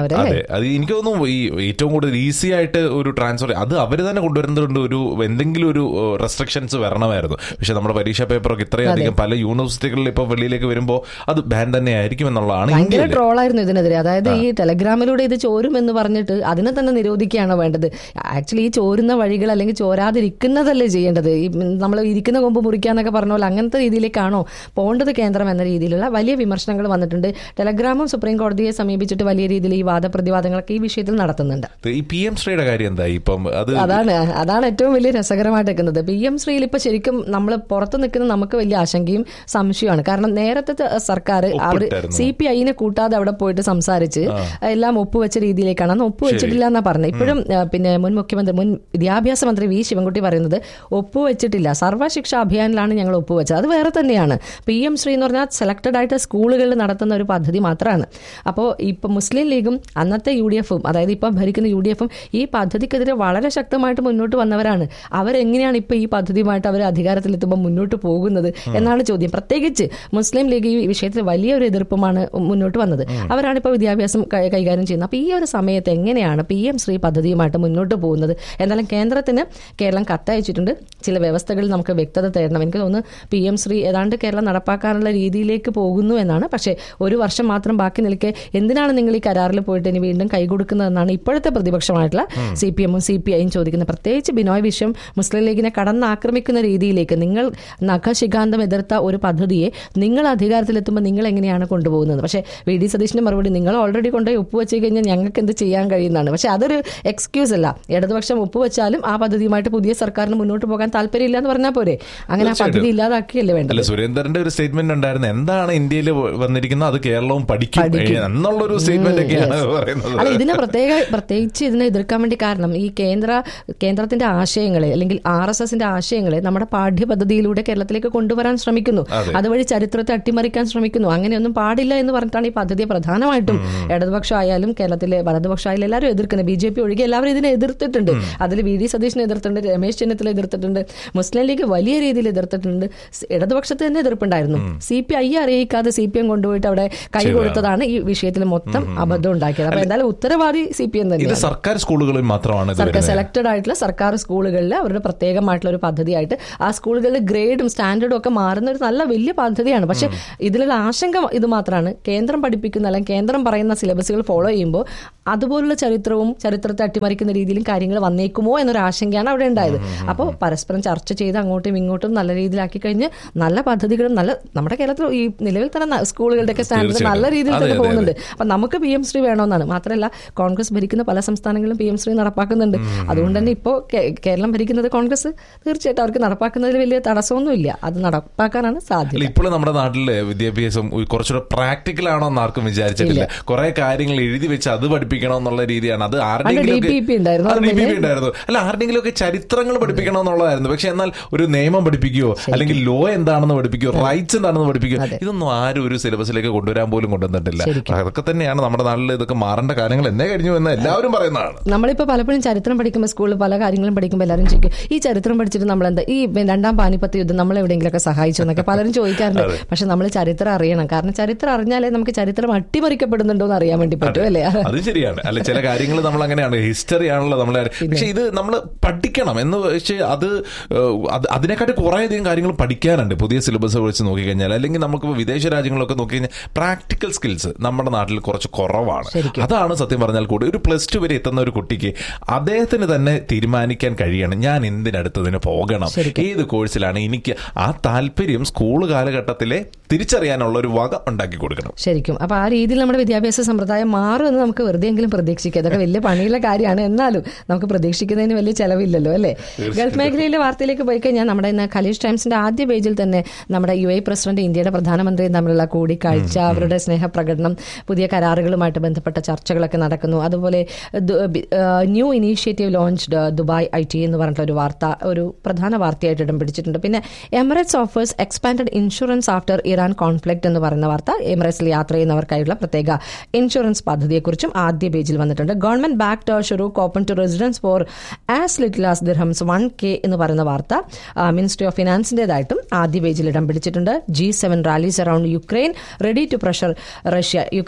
അവരല്ലേ അതെ അത് എനിക്ക് തോന്നുന്നു ഈ ഏറ്റവും കൂടുതൽ ഈസി ആയിട്ട് ഒരു ട്രാൻസ്ഫർ അത് അവർ തന്നെ കൊണ്ടുവരുന്നുണ്ട് ഒരു എന്തെങ്കിലും ഒരു റെസ്ട്രിക്ഷൻസ് വരണമായിരുന്നു പക്ഷെ നമ്മുടെ പരീക്ഷാ പേപ്പറൊക്കെ ഇത്രയധികം പല യൂണിവേഴ്സിറ്റികളിൽ ഇപ്പോൾ വെളിയിലേക്ക് വരുമ്പോൾ അത് ബാൻ തന്നെ ആയിരിക്കും എന്നുള്ളതാണ് ഭയങ്കര ഇന്ത്യയിൽ ട്രോളായിരുന്നു ഇതിനെതിരെ അതായത് ഈ ടെലഗ്രാമിലൂടെ ഇത് ചോരും എന്ന് പറഞ്ഞിട്ട് അതിനെ തന്നെ നിരോധിക്കുകയാണ് വേണ്ടത് ആക്ച്വലി ഈ ചോരുന്ന വഴികൾ അല്ലെങ്കിൽ ചോരാതിരിക്കുന്നതല്ലേ ചെയ്യേണ്ടത് ഈ നമ്മൾ ഇരിക്കുന്ന കൊമ്പ് മുറിക്കാന്നൊക്കെ പറഞ്ഞ പോലെ അങ്ങനത്തെ രീതിയിലേക്കാണോ പോകേണ്ടത് കേന്ദ്രം എന്ന രീതിയിലുള്ള വലിയ വിമർശനങ്ങൾ വന്നിട്ടുണ്ട് ടെലഗ്രാമും സുപ്രീം കോടതിയെ സമീപിച്ചിട്ട് വലിയ രീതിയിൽ ഈ വാദപ്രതിവാദങ്ങളൊക്കെ ഈ വിഷയത്തിൽ നടത്തുന്നുണ്ട് ഈ പി എം ശ്രീയുടെ കാര്യം എന്താ ഇപ്പം അത് അതാണ് അതാണ് ഏറ്റവും വലിയ രസകരമായിട്ട് നിൽക്കുന്നത് പി എം ശ്രീയിൽ ഇപ്പൊ ശരിക്കും നമ്മൾ പുറത്ത് നിൽക്കുന്ന നമുക്ക് വലിയ ആശങ്കയും സംശയമാണ് കാരണം നേരത്തെ സർക്കാർ അവർ ഒപ്പിട്ടായിരുന്നു. സി പി ഐനെ കൂട്ടാതെ അവിടെ പോയിട്ട് സംസാരിച്ച് എല്ലാം ഒപ്പുവെച്ച രീതിയിലേക്കാണ് അന്ന് ഒപ്പുവെച്ചിട്ടില്ല എന്നാ പറഞ്ഞത് ഇപ്പോഴും ആ, പിന്നെ മുൻ മുഖ്യമന്ത്രി മുൻ വിദ്യാഭ്യാസ മന്ത്രി വി ശിവൻകുട്ടി പറയുന്നത് ഒപ്പുവെച്ചിട്ടില്ല സർവശിക്ഷ അഭിയാനിലാണ് ഞങ്ങൾ ഒപ്പുവെച്ചത് അത് വേറെ തന്നെയാണ് പി എം ശ്രീ എന്ന് പറഞ്ഞാൽ സെലക്ടഡ് ആയിട്ട് സ്കൂളുകളിൽ നടത്തുന്ന ഒരു പദ്ധതി മാത്രമാണ് അപ്പോൾ ഇപ്പൊ മുസ്ലിം ലീഗും അന്നത്തെ യു ഡി എഫും അതായത് ഇപ്പം ഭരിക്കുന്ന യു ഡി എഫും ഈ പദ്ധതിക്കെതിരെ വളരെ ശക്തമായിട്ട് മുന്നോട്ട് വന്നവരാണ് അവരെങ്ങനെയാണ് ഇപ്പൊ ഈ പദ്ധതിയുമായിട്ട് അവർ അധികാരത്തിലെത്തുമ്പോൾ മുന്നോട്ട് പോകുന്നത് എന്നാണ് ചോദ്യം പ്രത്യേകിച്ച് മുസ്ലിം ലീഗ് ഈ വിഷയത്തിൽ വലിയൊരു എതിർപ്പുമാണ് മുന്നോട്ട് വന്നത് അവരാണ് ഇപ്പോൾ വിദ്യാഭ്യാസം കൈ- കൈകാര്യം ചെയ്യുന്നത് അപ്പോൾ ഈ ഒരു സമയത്ത് എങ്ങനെയാണ് പി എം ശ്രീ പദ്ധതിയുമായിട്ട് മുന്നോട്ട് പോകുന്നത് എന്നാലും കേന്ദ്രത്തിന് കേരളം കത്തയച്ചിട്ടുണ്ട് ചില വ്യവസ്ഥകളിൽ നമുക്ക് വ്യക്തത തേടണം എനിക്ക് തോന്നുന്നു പി എം ശ്രീ ഏതാണ്ട് കേരളം നടപ്പാക്കാനുള്ള രീതിയിലേക്ക് പോകുന്നു എന്നാണ് പക്ഷേ ഒരു വർഷം മാത്രം ബാക്കി നിൽക്കെ എന്തിനാണ് നിങ്ങൾ ഈ കരാറിൽ പോയിട്ട് ഇനി വീണ്ടും കൈകൊടുക്കുന്നതെന്നാണ് ഇപ്പോഴത്തെ പ്രതിപക്ഷമായിട്ടുള്ള സി പി എമ്മും സി പി ഐയും ചോദിക്കുന്നത് പ്രത്യേകിച്ച് ബിനോയ് വിശ്വം മുസ്ലിം ലീഗിനെ കടന്നാക്രമിക്കുന്ന രീതിയിലേക്ക് നിങ്ങൾ നഖശികാന്തം എതിർത്ത ഒരു പദ്ധതിയെ നിങ്ങൾ അധികാരത്തിലെത്തുമ്പോൾ നിങ്ങൾ എങ്ങനെയാണ് കൊണ്ടുപോകുന്നത് പക്ഷേ വി ഡി സതീഷിന്റെ മറുപടി നിങ്ങൾ ഓൾറെഡി കൊണ്ടുപോയി ഒപ്പുവെച്ച് കഴിഞ്ഞാൽ ഞങ്ങൾക്ക് എന്ത് ചെയ്യാൻ കഴിയുന്നതാണ് പക്ഷേ അതൊരു എക്സ്ക്യൂസ് അല്ല ഇടതുപക്ഷം ഒപ്പുവെച്ചാലും ആ പദ്ധതിയുമായിട്ട് പുതിയ സർക്കാരിന് മുന്നോട്ട് പോകാൻ താല്പര്യമില്ല എന്ന് പറഞ്ഞാൽ പോരെ അങ്ങനെ ആ പദ്ധതി ഇല്ലാതാക്കിയല്ലേ വേണ്ടത് അല്ല സുരേന്ദ്രന്റെ ഒരു സ്റ്റേറ്റ്മെന്റ് ഉണ്ടായിരുന്നു എന്താണ് ഇന്ത്യയിൽ വന്നിരിക്കുന്നത് അത് കേരളവും പഠിക്കും എന്നുള്ളൊരു സ്റ്റേറ്റ്മെന്റ് ഒക്കെയാണ് പറയുന്നത് അല്ല ഇതിനെ പ്രത്യേക പ്രത്യേകിച്ച് ഇതിനെ എതിർക്കാൻ വേണ്ടി കാരണം ഈ കേന്ദ്ര കേന്ദ്രത്തിന്റെ ആശയങ്ങളെ അല്ലെങ്കിൽ ആർ എസ് എസിന്റെ ആശയങ്ങളെ നമ്മുടെ പാഠ്യപദ്ധതിയിലൂടെ കേരളത്തിലേക്ക് കൊണ്ടുവരാൻ ശ്രമിക്കുന്നു അതുവഴി ചരിത്രത്തെ അട്ടിമറിക്കാൻ ശ്രമിക്കുന്നു അങ്ങനെയൊന്നും പാടില്ല എന്ന് പറഞ്ഞിട്ടാണ് ഈ പദ്ധതിയെ പ്രധാനമായിട്ടും ഇടതുപക്ഷം ആയാലും കേരളത്തിലെ വലതുപക്ഷം ആയാലും എല്ലാവരും എതിർക്കുന്നത് ബി ജെ പി ഒഴികെ എല്ലാവരും ഇതിനെ എതിർത്തിട്ടുണ്ട് അതിൽ വി ഡി സതീഷിനെ എതിർത്തിട്ടുണ്ട് രമേശ് ചെന്നിത്തല എതിർത്തിട്ടുണ്ട് മുസ്ലിം ലീഗ് വലിയ രീതിയിൽ എതിർത്തിട്ടുണ്ട് സ് ഇടതുപക്ഷത്ത് തന്നെ എതിർപ്പുണ്ടായിരുന്നു സി പി ഐ അറിയിക്കാതെ സി പി എം കൊണ്ടുപോയിട്ട് അവിടെ കൈ കൊടുത്തതാണ് ഈ വിഷയത്തിൽ മൊത്തം അബദ്ധം ഉണ്ടാക്കിയത് അപ്പൊ എന്തായാലും ഉത്തരവാദി സി പി എം ഇത് തന്നെയാണ് സർക്കാർ സ്കൂളുകളിൽ മാത്രമാണ് ഇത് സർക്കാർ വരുന്നത് സെലക്ടഡ് ആയിട്ടുള്ള സർക്കാർ സ്കൂളുകളിൽ അവരുടെ പ്രത്യേകമായിട്ടുള്ള ഒരു പദ്ധതിയായിട്ട് ആ സ്കൂളുകളിൽ ഗ്രേഡും സ്റ്റാൻഡേർഡും ഒക്കെ മാറുന്ന ഒരു നല്ല വലിയ പദ്ധതിയാണ് പക്ഷെ ഇതിലുള്ള ആശങ്ക ഇത് മാത്രമാണ് കേന്ദ്രം പഠിപ്പിക്കുന്ന അല്ലെങ്കിൽ കേന്ദ്രം പറയുന്ന സിലബസുകൾ ഫോളോ ചെയ്യുമ്പോൾ അതുപോലുള്ള ചരിത്രവും ചരിത്രത്തെ അട്ടിമറിക്കുന്ന രീതിയിലും കാര്യങ്ങൾ വന്നേക്കുമോ എന്നൊരു ആശങ്കയാണ് അവിടെ ഉണ്ടായത് അപ്പോൾ പരസ്പരം ചർച്ച ചെയ്ത് അങ്ങോട്ടും ഇങ്ങോട്ടും നല്ല രീതിയിലാക്കി കഴിഞ്ഞ് നല്ല പദ്ധതികളും നല്ല നമ്മുടെ കേരളത്തിൽ ഈ നിലവിൽ തന്നെ ന- സ്കൂളുകളുടെ ഒക്കെ സ്റ്റാൻഡേർഡ് നല്ല രീതിയിൽ അതെ, തന്നെ അതെ, പോകുന്നുണ്ട് അപ്പൊ നമുക്ക് പി എം ശ്രീ വേണമെന്നാണ് മാത്രമല്ല കോൺഗ്രസ് ഭരിക്കുന്ന പല സംസ്ഥാനങ്ങളിലും പി എം ശ്രീ നടപ്പാക്കുന്നുണ്ട് അതുകൊണ്ട് തന്നെ ഇപ്പോൾ കേരളം ഭരിക്കുന്നത് കോൺഗ്രസ് തീർച്ചയായിട്ടും അവർക്ക് നടപ്പാക്കുന്നതിൽ വലിയ തടസ്സമൊന്നുമില്ല അത് നടപ്പാക്കാനാണ് സാധ്യത അല്ല ഇപ്പോഴും നമ്മുടെ നാട്ടില് വിദ്യാഭ്യാസം ഒരു കുറച്ചുകൂടെ പ്രാക്ടിക്കൽ ആണോ എന്ന് ആർക്കും വിചാരിച്ചിട്ടില്ല കുറെ കാര്യങ്ങൾ എഴുതി വെച്ച് അത് പഠിപ്പിക്കണം എന്നുള്ള രീതിയാണ് അത് ആരുടെങ്കിലും DPP ഉണ്ടായിരുന്നു, ഓർമ്മയില്ലേ? ഉണ്ടായിരുന്നു അല്ല ആരുടെങ്കിലും ഒക്കെ ചരിത്രങ്ങൾ പഠിപ്പിക്കണം എന്നുള്ളതായിരുന്നു പക്ഷെ എന്നാൽ ഒരു നിയമം പഠിപ്പിക്കുകയോ അല്ലെങ്കിൽ ലോ എന്താണെന്ന് പഠിപ്പിക്കുകയോ റൈറ്റ്സ് എന്താണെന്ന് പഠിപ്പിക്കുകയോ ഇതൊന്നും ആരും ഒരു സിലബസിലേക്ക് കൊണ്ടുവരാൻ പോലും കൊണ്ടുവന്നിട്ടില്ല അതൊക്കെ തന്നെയാണ് നമ്മുടെ നാട്ടിൽ ഇതൊക്കെ മാറേണ്ട കാര്യങ്ങൾ എന്നേ കഴിഞ്ഞു എന്ന് എല്ലാവരും പറയുന്നതാണ് നമ്മളിപ്പോൾ പലപ്പോഴും ചരിത്രം പഠിക്കുമ്പോൾ സ്കൂളിൽ പല കാര്യങ്ങളും പഠിക്കുമ്പോൾ എല്ലാവരും ചോദിക്കും ഈ ചരിത്രം പഠിച്ചിട്ട് നമ്മൾ എന്താ ഈ രണ്ടാം പാനിപ്പത്ത് യുദ്ധം നമ്മൾ എവിടെയെങ്കിലുമൊക്കെ സഹായിച്ചു എന്നൊക്കെ പലരും ചോദിക്കാറുണ്ട് പക്ഷെ നമ്മൾ ചരിത്രം അറിയണം കാരണം ചരിത്രം അറിഞ്ഞാലേ നമുക്ക് ചരിത്രം അട്ടിമറിക്കപ്പെടുന്നുണ്ടോ എന്ന് അറിയാൻ വേണ്ടി പറ്റും അല്ലേ അത് ശരിയാണ് അല്ല ചില കാര്യങ്ങൾ നമ്മൾ അങ്ങനെയാണ് ഹിസ്റ്ററി ആണല്ലോ നമ്മളെ പക്ഷെ ഇത് നമ്മൾ പഠിക്കണം എന്ന് വെച്ച് അത് ഏഹ്, അത് അതിനെക്കാട്ടി കുറേ അധികം കാര്യങ്ങൾ പഠിക്കാനുണ്ട് പുതിയ സിലബസ് വെച്ച് നോക്കിക്കഴിഞ്ഞാൽ അല്ലെങ്കിൽ നമുക്ക് വിദേശ രാജ്യങ്ങളൊക്കെ നോക്കിക്കഴിഞ്ഞാൽ പ്രാക്ടിക്കൽ സ്കിൽസ് നമ്മുടെ നാട്ടിൽ കുറച്ച് കുറവാണ് അതാണ് സത്യം പറഞ്ഞാൽ കൂടി ഒരു പ്ലസ് ടു വരെ എത്തുന്ന ഒരു കുട്ടിക്ക് അദ്ദേഹത്തിന് തന്നെ തീരുമാനിക്കാൻ കഴിയണം ഞാൻ എന്തിനടുത്തതിന് പോകണം ഏത് കോഴ്സിലാണ് എനിക്ക് ആ താല്പര്യം സ്കൂൾ കാലഘട്ടത്തിലെ തിരിച്ചറിയാനുള്ള ഒരു വക ഉണ്ടാക്കി കൊടുക്കണം ശരിക്കും അപ്പൊ ആ രീതിയിൽ നമ്മുടെ വിദ്യാഭ്യാസ സമ്പ്രദായം മാറുമെന്ന് നമുക്ക് വെറുതെയെങ്കിലും പ്രതീക്ഷിക്കാം അതൊക്കെ വലിയ പണിയുള്ള കാര്യമാണ് എന്നാലും നമുക്ക് പ്രതീക്ഷിക്കുന്നതിന് വലിയ ചെലവില്ലല്ലോ അല്ലേ ഗൾഫ് മേഖലയിലെ വാർത്തയിലേക്ക് പോയി കഴിഞ്ഞാൽ നമ്മുടെ ഇന്ന് ഖലീജ് ടൈംസിന്റെ ആദ്യ പേജിൽ തന്നെ നമ്മുടെ യു എ പ്രസിഡന്റ് ഇന്ത്യയുടെ പ്രധാനമന്ത്രിയും തമ്മിലുള്ള കൂടിക്കാഴ്ച അവരുടെ സ്നേഹപ്രകടനം പുതിയ കരാറുകളുമായിട്ട് ബന്ധപ്പെട്ട ചർച്ചകളൊക്കെ നടക്കുന്നു അതുപോലെ ദു- ബി- ah, new initiative launched Dubai I T എന്ന് പറഞ്ഞിട്ടുള്ള ഒരു വാർത്ത ഒരു പ്രധാന വാർത്തയായിട്ട് ഇടം പിടിച്ചിട്ടുണ്ട് പിന്നെ Emirates offers expanded insurance after Iran conflict എന്ന് പറയുന്ന വാർത്ത എമിറേറ്റ്സിൽ യാത്ര ചെയ്യുന്നവർക്കായുള്ള പ്രത്യേക ഇൻഷുറൻസ് പദ്ധതിയെക്കുറിച്ചും ആദ്യ പേജിൽ വന്നിട്ടുണ്ട് government backed Shurooq open to residents for as little as dirhams one K എന്ന് പറയുന്ന വാർത്ത മിനിസ്ട്രി ഓഫ് ഫിനാൻസിന്റേതായിട്ടും ആദ്യ പേജിൽ ഇടം പിടിച്ചിട്ടുണ്ട് G seven rallies around Ukraine ready to pressure Russia Ukraine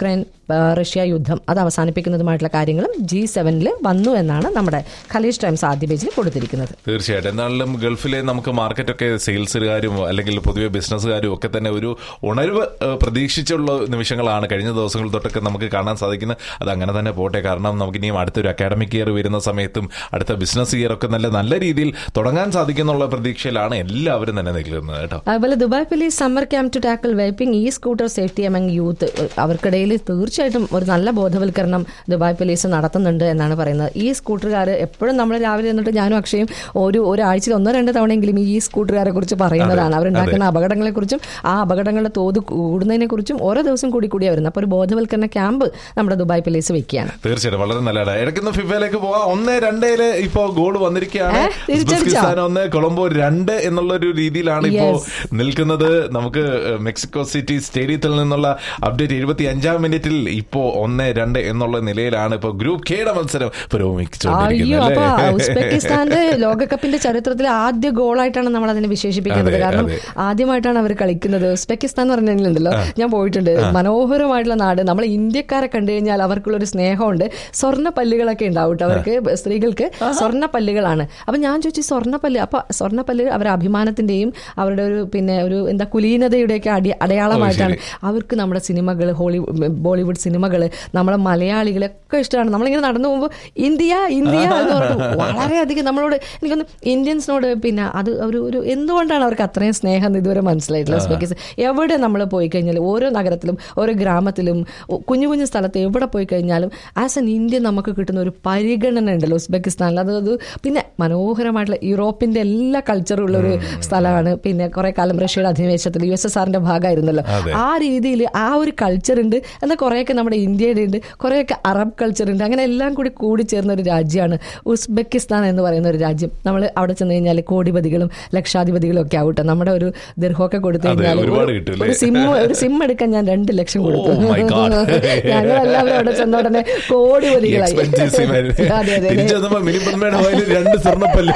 ah, Russia യുദ്ധം അത് അവസാനിപ്പിക്കുന്നതുമായിട്ടുള്ള കാര്യങ്ങളും ജി സെവനിൽ വന്നു എന്നാണ് നമ്മുടെ ഖലീജ് ടൈംസ് ആദ്യ പേജിൽ കൊടുത്തിരിക്കുന്നത് തീർച്ചയായിട്ടും എന്നാലും ഗൾഫിലെ നമുക്ക് മാർക്കറ്റൊക്കെ സെയിൽസുകാരും അല്ലെങ്കിൽ പൊതുവെ ബിസിനസ്സുകാരും ഒക്കെ തന്നെ ഒരു ഉണർവ് ഏഹ്, പ്രതീക്ഷിച്ചുള്ള നിമിഷങ്ങളാണ് കഴിഞ്ഞ ദിവസങ്ങൾ തൊട്ടൊക്കെ നമുക്ക് കാണാൻ സാധിക്കുന്നത് അത് അങ്ങനെ തന്നെ പോട്ടെ കാരണം നമുക്ക് ഇനിയും അടുത്തൊരു അക്കാഡമിക് ഇയർ വരുന്ന സമയത്തും അടുത്ത ബിസിനസ് ഇയർ ഒക്കെ നല്ല നല്ല രീതിയിൽ തുടങ്ങാൻ സാധിക്കുന്നുള്ള പ്രതീക്ഷയിലാണ് എല്ലാവരും തന്നെ നിൽക്കുന്നത് കേട്ടോ അതുപോലെ Dubai police summer camp to tackle vaping e scooter safety among youth അവർക്കിടയിൽ തീർച്ചയായിട്ടും ഒരു നല്ല ബോധവൽക്കരണം ദുബായ് പോലീസ് നടത്തുന്നുണ്ട് എന്നാണ് പറയുന്നത് ഈ സ്കൂട്ടറുകാർ എപ്പോഴും നമ്മൾ രാവിലെ എന്നിട്ട് ഞാനും അക്ഷയും ഒരു ഒരാഴ്ചയിൽ ഒന്നോ രണ്ടോ തവണയെങ്കിലും ഈ സ്കൂട്ടറുകാരെ കുറിച്ച് പറയുന്നതാണ് അവരുണ്ടാക്കുന്ന അപകടങ്ങളെ കുറിച്ചും ആ അപകടങ്ങളുടെ തോത് കൂടുന്നതിനെ കുറിച്ചും ഓരോ ദിവസം കൂടി കൂടിയാണ് വരുന്നത് അപ്പോൾ ഒരു ബോധവൽക്കരണ ക്യാമ്പ് നമ്മുടെ ദുബായ് പോലീസ് വെക്കുകയാണ് തീർച്ചയായിട്ടും വളരെ നല്ലതാണ് ഇടയ്ക്കുന്ന ഫിഫയിലേക്ക് പോവാം ഒന്ന് രണ്ടേല് ഇപ്പോ ഗോൾ വന്നിരിക്കുകയാണ് ഏ? തിരിച്ചടിച്ചോ? ഉസ്ബെക്കിസ്ഥാൻ ഒന്ന് കൊളംബോ രണ്ട് എന്നുള്ള ഒരു രീതിയിലാണ് ഇപ്പോ Yes. നിൽക്കുന്നത് നമുക്ക് മെക്സിക്കോ സിറ്റി സ്റ്റേഡിയത്തിൽ നിന്നുള്ള അപ്ഡേറ്റ് എഴുപത്തി അഞ്ചാം മിനിറ്റിൽ ഇപ്പോ ഒന്ന് രണ്ട് എന്നുള്ള നിലയിലാണ് ഇപ്പോ ഗ്രൂപ്പ് കെയുടെ മത്സരം അയ്യോ പുരോഗമിച്ചുകൊണ്ടിരിക്കുന്നത് അപ്പൊ അല്ലേ? ഉസ്ബെക്കിസ്ഥാന്റെ ലോകകപ്പിന്റെ ചരിത്രത്തിലെ ആദ്യ ഗോളായിട്ടാണ് നമ്മൾ അതിനെ വിശേഷിപ്പിക്കുന്നത് അതെ, കാരണം അതെ. ആദ്യമായിട്ടാണ് അവർ കളിക്കുന്നത് ഉസ്ബെക്കിസ്ഥാൻ എന്ന് പറഞ്ഞിട്ടുണ്ടല്ലോ ഞാൻ പോയിട്ടുണ്ട് മനോഹരമായിട്ടുള്ള നാട് നമ്മൾ ഇന്ത്യക്കാരെ കണ്ടു കഴിഞ്ഞാൽ അവർക്കുള്ള ഒരു സ്നേഹമുണ്ട് സ്വർണ്ണ പല്ലുകളൊക്കെ ഉണ്ടാവും കേട്ടോ അവർക്ക് സ്ത്രീകൾക്ക് സ്വർണ്ണ പല്ലുകളാണ് അപ്പൊ ഞാൻ ചോദിച്ചു സ്വർണ്ണ പല്ല് അപ്പൊ സ്വർണ്ണ പല്ല് അവരുടെ അഭിമാനത്തിന്റെയും അവരുടെ ഒരു പിന്നെ ഒരു എന്താ കുലീനതയുടെയൊക്കെ അടി അടയാളമായിട്ടാണ് അവർക്ക് നമ്മുടെ സിനിമകൾ ഹോളി ബോളിവുഡ് സിനിമകൾ നമ്മളെ മലയാളികളൊക്കെ ഇഷ്ടമാണ് നമ്മളിങ്ങനെ നടന്നു പോകുമ്പോൾ ഇന്ത്യ ഇന്ത്യ എന്ന് പറഞ്ഞു വളരെയധികം നമ്മളോട് എനിക്കൊന്ന് ഇന്ത്യൻസിനോട് പിന്നെ അത് ഒരു ഒരു എന്തുകൊണ്ടാണ് അവർക്ക് അത്രയും സ്നേഹം എന്ന് ഇതുവരെ മനസ്സിലായിട്ടില്ല ഉസ്ബെക്കിസ്ഥാൻ എവിടെ നമ്മൾ പോയി കഴിഞ്ഞാൽ ഓരോ നഗരത്തിലും ഓരോ ഗ്രാമത്തിലും ഒ- കുഞ്ഞു കുഞ്ഞു സ്ഥലത്ത് എവിടെ പോയി കഴിഞ്ഞാലും ആസ് എൻ ഇന്ത്യൻ നമുക്ക് കിട്ടുന്ന ഒരു പരിഗണന ഉണ്ടല്ലോ ഉസ്ബെക്കിസ്ഥാനിൽ അത് അത് പിന്നെ മനോഹരമായിട്ടുള്ള യൂറോപ്പിന്റെ എല്ലാ കൾച്ചറും ഉള്ള ഒരു സ്ഥലമാണ് പിന്നെ കുറെ കാലം റഷ്യയുടെ അധിനിവേശത്തിൽ യു എസ് എസ് ആറിന്റെ ഭാഗമായിരുന്നല്ലോ അതെ. ആ രീതിയിൽ ആ ഒരു കൾച്ചർ ഉണ്ട് എന്നാൽ കുറേയൊക്കെ നമ്മുടെ ഇന്ത്യയുടെ ഉണ്ട് കുറേയൊക്കെ അറബ് കൾച്ചർ ഉണ്ട് അങ്ങനെ എല്ലാം കൂടി കൂടി ചേർന്ന ഒരു രാജ്യമാണ് ഉസ്ബെക്കിസ്ഥാൻ എന്ന് പറയുന്ന ഒരു രാജ്യം നമ്മൾ അവിടെ ചെന്ന് കഴിഞ്ഞാൽ കോടിപതികളും ലക്ഷാധിപതികളും ഒക്കെ ആവട്ടെ നമ്മുടെ ഒരു ദീർഘമൊക്കെ കൊടുത്തു അതെ, കഴിഞ്ഞാൽ ഒരുപാട് ഒരു- കിട്ടും ഒരു സിം ഒരു സിം എടുക്കാൻ ഞാൻ രണ്ട് ലക്ഷം കൊടുത്തു Oh my God. ഞങ്ങളെല്ലാവരും അവിടെ ചെന്ന ഉടനെ കോടിപതികളായി Expensive SIM ആയിരുന്നു. അതെ അതെ തിരിച്ചു അതെ വന്നപ്പോ മിനിപ്പന്മയുടെ വായിൽ രണ്ട് സ്വർണ്ണപ്പല്ല്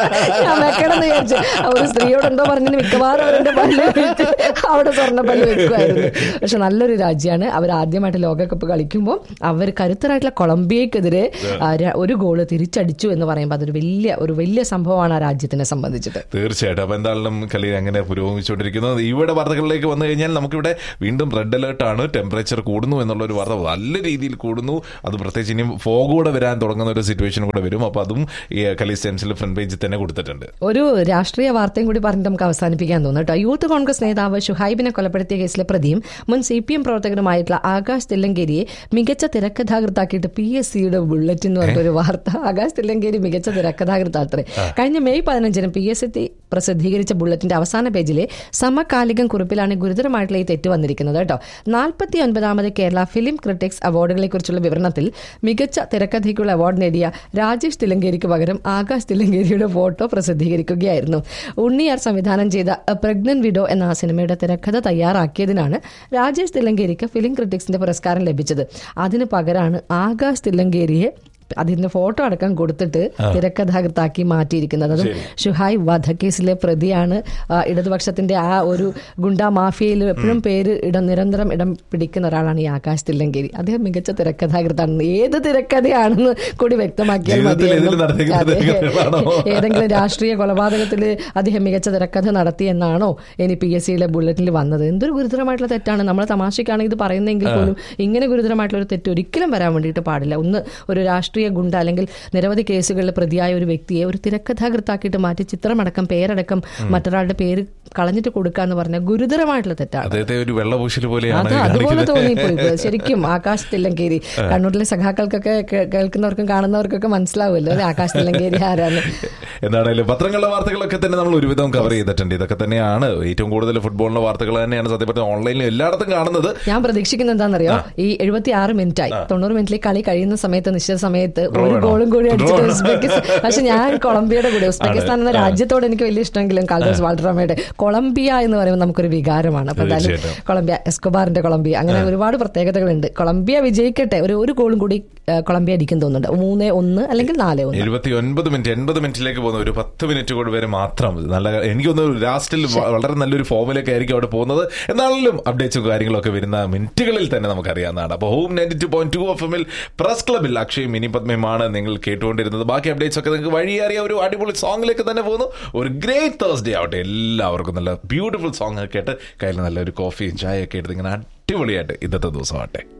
ഞാൻ വെക്കണം വിചാരിച്ചു ഒരു സ്ത്രീയോടെന്തോ പറഞ്ഞു മിക്കവാറും അവരുടെ പല്ല് വിറ്റ് അവിടെ സ്വർണ്ണ പല്ല് വെക്കുമായിരുന്നു പക്ഷെ നല്ലൊരു രാജ്യമാണ് അവർ ആദ്യമായിട്ട് ലോകകപ്പ് കളിക്കുമ്പോൾ അവർ കരുത്തരായിട്ടുള്ള കൊളംബിയക്കെതിരെ ആ, ര- ഒരു ഗോള് തിരിച്ചടിച്ചു എന്ന് പറയുമ്പോൾ അതൊരു വലിയ ഒരു വലിയ സംഭവമാണ് ആ രാജ്യത്തിനെ സംബന്ധിച്ചിട്ട് തീർച്ചയായിട്ടും അപ്പൊ എന്തായാലും കളി അങ്ങനെ പുരോഗമിച്ചുകൊണ്ടിരിക്കുന്നത് ഇവിടെ വാർത്തകളിലേക്ക് വന്നു കഴിഞ്ഞാൽ നമുക്കിവിടെ വീണ്ടും റെഡ് അലേർട്ട് ആണ് ടെമ്പറേച്ചർ കൂടുന്നു എന്നുള്ള ഒരു വാർത്ത നല്ല രീതിയിൽ കൂടുന്നു അത് പ്രത്യേകിച്ച് ഇനിയും ഫോഗ് കൂടെ വരാൻ തുടങ്ങുന്ന ഒരു സിറ്റുവേഷൻ കൂടെ വരും അപ്പൊ അതും ഈ കളി സ്റ്റെൻസിൽ ഫ്രണ്ട് പേജിൽ തന്നെ കൊടുത്തിട്ടുണ്ട് ഒരു രാഷ്ട്രീയ വാർത്തയും കൂടി പറഞ്ഞിട്ട് നമുക്ക് അവസാനിപ്പിക്കാൻ തോന്നുന്നു കേട്ടോ യൂത്ത് കോൺഗ്രസ് നേതാവ് ഷുഹൈബിനെ കൊലപ്പെടുത്തിയ കേസിലെ പ്രതിയും മുൻ സി പി എം പ്രവർത്തകനുമായിട്ടുള്ള ആകാശ് തില്ലങ്കേരിയെ മികച്ച തിരക്കഥാകൃത്താക്കിയിട്ട് പി എസ് സിയുടെ ബുള്ളറ്റിൻ എന്ന് പറഞ്ഞൊരു വാർത്ത ആകാശ് തില്ലങ്കേരി മികച്ച തിരക്കഥാകൃത്താത്രേ കഴിഞ്ഞ മെയ് പതിനഞ്ചിന് പി എസ് സി പ്രസിദ്ധീകരിച്ച ബുള്ളറ്റിന്റെ അവസാന പേജിലെ സമകാലികം കുറിപ്പിലാണ് ഗുരുതരമായിട്ടുള്ള ഈ തെറ്റ് വന്നിരിക്കുന്നത് കേട്ടോ നാൽപ്പത്തി ഒൻപതാമത് കേരള ഫിലിം ക്രിട്ടിക്സ് അവാർഡുകളെ കുറിച്ചുള്ള വിവരണത്തിൽ മികച്ച തിരക്കഥയ്ക്കുള്ള അവാർഡ് നേടിയ രാജേഷ് തിലങ്കേരിക്ക് പകരം ആകാശ് തിലങ്കേരിയുടെ ഫോട്ടോ പ്രസിദ്ധീകരിക്കുകയായിരുന്നു ഉണ്ണിയാർ സംവിധാനം ചെയ്ത പ്രഗ്നന്റ് വിഡോ എന്ന ആ സിനിമയുടെ തിരക്കഥ തയ്യാറാക്കിയതിനാണ് രാജേഷ് തിലങ്കേരിക്ക് ഫിലിം ക്രിട്ടിക്സിന്റെ പുരസ്കാരം ലഭിച്ചത് അതിന് പകരമാണ് ആകാശ് തിലങ്കേരിയെ അതിന്റെ ഫോട്ടോ അടക്കം കൊടുത്തിട്ട് തിരക്കഥാകൃത്താക്കി മാറ്റിയിരിക്കുന്നത് അതും ഷുഹായ് വധക്കേസിലെ പ്രതിയാണ് ആ, ഇടതുപക്ഷത്തിന്റെ ആ ഒരു ഗുണ്ടാ മാഫിയയിൽ എപ്പോഴും പേര് ഇടം നിരന്തരം ഇടം പിടിക്കുന്ന ഒരാളാണ് ഈ ആകാശ് തില്ലങ്കേരി അദ്ദേഹം മികച്ച തിരക്കഥാകൃത്താണ് ഏത് തിരക്കഥയാണെന്ന് കൂടി വ്യക്തമാക്കിയാൽ ജീവിതത്തിൽ മതിയായിരുന്നു. ഏതിൽ നടത്തിയിരിക്കുന്ന അതെ. തിരക്കഥകളാണോ? ഏതെങ്കിലും രാഷ്ട്രീയ കൊലപാതകത്തിൽ അദ്ദേഹം മികച്ച തിരക്കഥ നടത്തി എന്നാണോ ഇനി പി എസ് സിയിലെ ബുള്ളറ്റിൽ വന്നത് എന്തൊരു ഗുരുതരമായിട്ടുള്ള തെറ്റാണ് നമ്മൾ തമാശക്കാണ് ഇത് പറയുന്നതെങ്കിൽ പോലും ഇങ്ങനെ ഗുരുതരമായിട്ടുള്ള ഒരു തെറ്റ് ഒരിക്കലും വരാൻ വേണ്ടിയിട്ട് പാടില്ല ഒന്ന് ഒരു രാഷ്ട്രീയ ഗുണ്ട അല്ലെങ്കിൽ നിരവധി കേസുകളിൽ പ്രതിയായ ഒരു വ്യക്തിയെ ഒരു തിരക്കഥാകൃത്താക്കിയിട്ട് മാറ്റി ചിത്രമടക്കം പേരടക്കം മറ്റൊരാളുടെ പേര് കളഞ്ഞിട്ട് കൊടുക്കുക എന്ന് പറഞ്ഞാൽ ഗുരുതരമായിട്ടുള്ള തെറ്റാണ് അദ്ദേഹത്തെ ഒരു വെള്ളപൂശൽ പോലെയാണ് അത് അതുപോലെ കാണിക്കുന്നത്. തോന്നിപ്പോയി ശരിക്കും ആകാശ് തില്ലങ്കേരി കണ്ണൂരിലെ സഖാക്കൾക്കൊക്കെ കേ- കേൾക്കുന്നവർക്കും കാണുന്നവർക്കൊക്കെ മനസ്സിലാവുമല്ലോ അല്ലെ ആകാശ് തില്ലങ്കേരി ആരാണ് എന്താണേലും പത്രങ്ങളിലെ വാർത്തകളൊക്കെ തന്നെ നമ്മൾ ഒരുവിധം കവർ ചെയ്തിട്ടുണ്ട് ഇതൊക്കെ തന്നെയാണ് ഏറ്റവും കൂടുതൽ ഫുട്ബോളിന്റെ വാർത്തകൾ തന്നെയാണ് സത്യം പറഞ്ഞാൽ ഓൺലൈനിൽ എല്ലായിടത്തും കാണുന്നത് ഞാൻ പ്രതീക്ഷിക്കുന്നത് എന്താണെന്നറിയോ ഈ എഴുപത്തി ആറ് മിനിറ്റ് ആയി തൊണ്ണൂറ് മിനിറ്റിൽ കളി കഴിയുന്ന സമയത്ത് നിശ്ചിത സമയത്ത് സമയത്ത് Draw ഒരു ആണോ? ഗോളും കൂടി അടിച്ചിട്ട് Draw ആണോ? ഉസ്ബെക്കിസ്ഥാൻ പക്ഷെ ഞാൻ കൊളംബിയയുടെ കൂടെ ഉസ്ബെക്കിസ്ഥാൻ എന്ന ആണ്. രാജ്യത്തോട് എനിക്ക് വലിയ ഇഷ്ടമെങ്കിലും കാൽദോസ് വാൾഡ്രാമയുടെ കൊളംബിയ എന്ന് പറയുമ്പോൾ നമുക്കൊരു വികാരമാണ് അപ്പൊ എന്തായാലും തീർച്ചയായിട്ടും. കൊളംബിയ എസ്കോബാറിന്റെ കൊളംബിയ അങ്ങനെ ഒരുപാട് പ്രത്യേകതകളുണ്ട് കൊളംബിയ വിജയിക്കട്ടെ ഒരു ഒരു ഗോളും കൂടി ആ, കൊളംബിയ അടിക്കും തോന്നുന്നുണ്ട് മൂന്ന് ഒന്ന് അല്ലെങ്കിൽ നാല് ഒന്ന് എഴുപത്തി ഒൻപത് മിനിറ്റ് എൺപത് മിനിറ്റിലേക്ക് പോകുന്ന ഒരു പത്ത് മിനിറ്റ് കൂടി വരെ മാത്രം നല്ല എനിക്കൊന്ന് ലാസ്റ്റിൽ വളരെ നല്ലൊരു ഫോമിലേക്ക് ആയിരിക്കും അവിടെ പോകുന്നത് എന്നാണെങ്കിലും അപ്ഡേറ്റ്സും കാര്യങ്ങളൊക്കെ വരുന്ന മിനിറ്റുകളിൽ തന്നെ നമുക്കറിയാവുന്നതാണ് അപ്പോൾ home ninety two point two F എമ്മിൽ പ്രസ് ക്ലബിൽ അക്ഷയ് മിനി പത്മയുമാണ് നിങ്ങൾ കേട്ടുകൊണ്ടിരുന്നത് ബാക്കി അപ്ഡേറ്റ്സ് ഒക്കെ നിങ്ങൾക്ക് വഴി അറിയാം ഒരു അടിപൊളി സോങ്ങിലേക്ക് തന്നെ പോകുന്നു ഒരു ഗ്രേറ്റ് തേഴ്സ്ഡേ ആവട്ടെ എല്ലാവർക്കും നല്ല ബ്യൂട്ടിഫുൾ സോങ് ഒക്കെ കേട്ട് കയ്യിൽ നല്ലൊരു കോഫിയും ചായ ഒക്കെ എടുത്ത് ഇങ്ങനെ അടിപൊളിയായിട്ട് ഇന്നത്തെ ദിവസമാവട്ടെ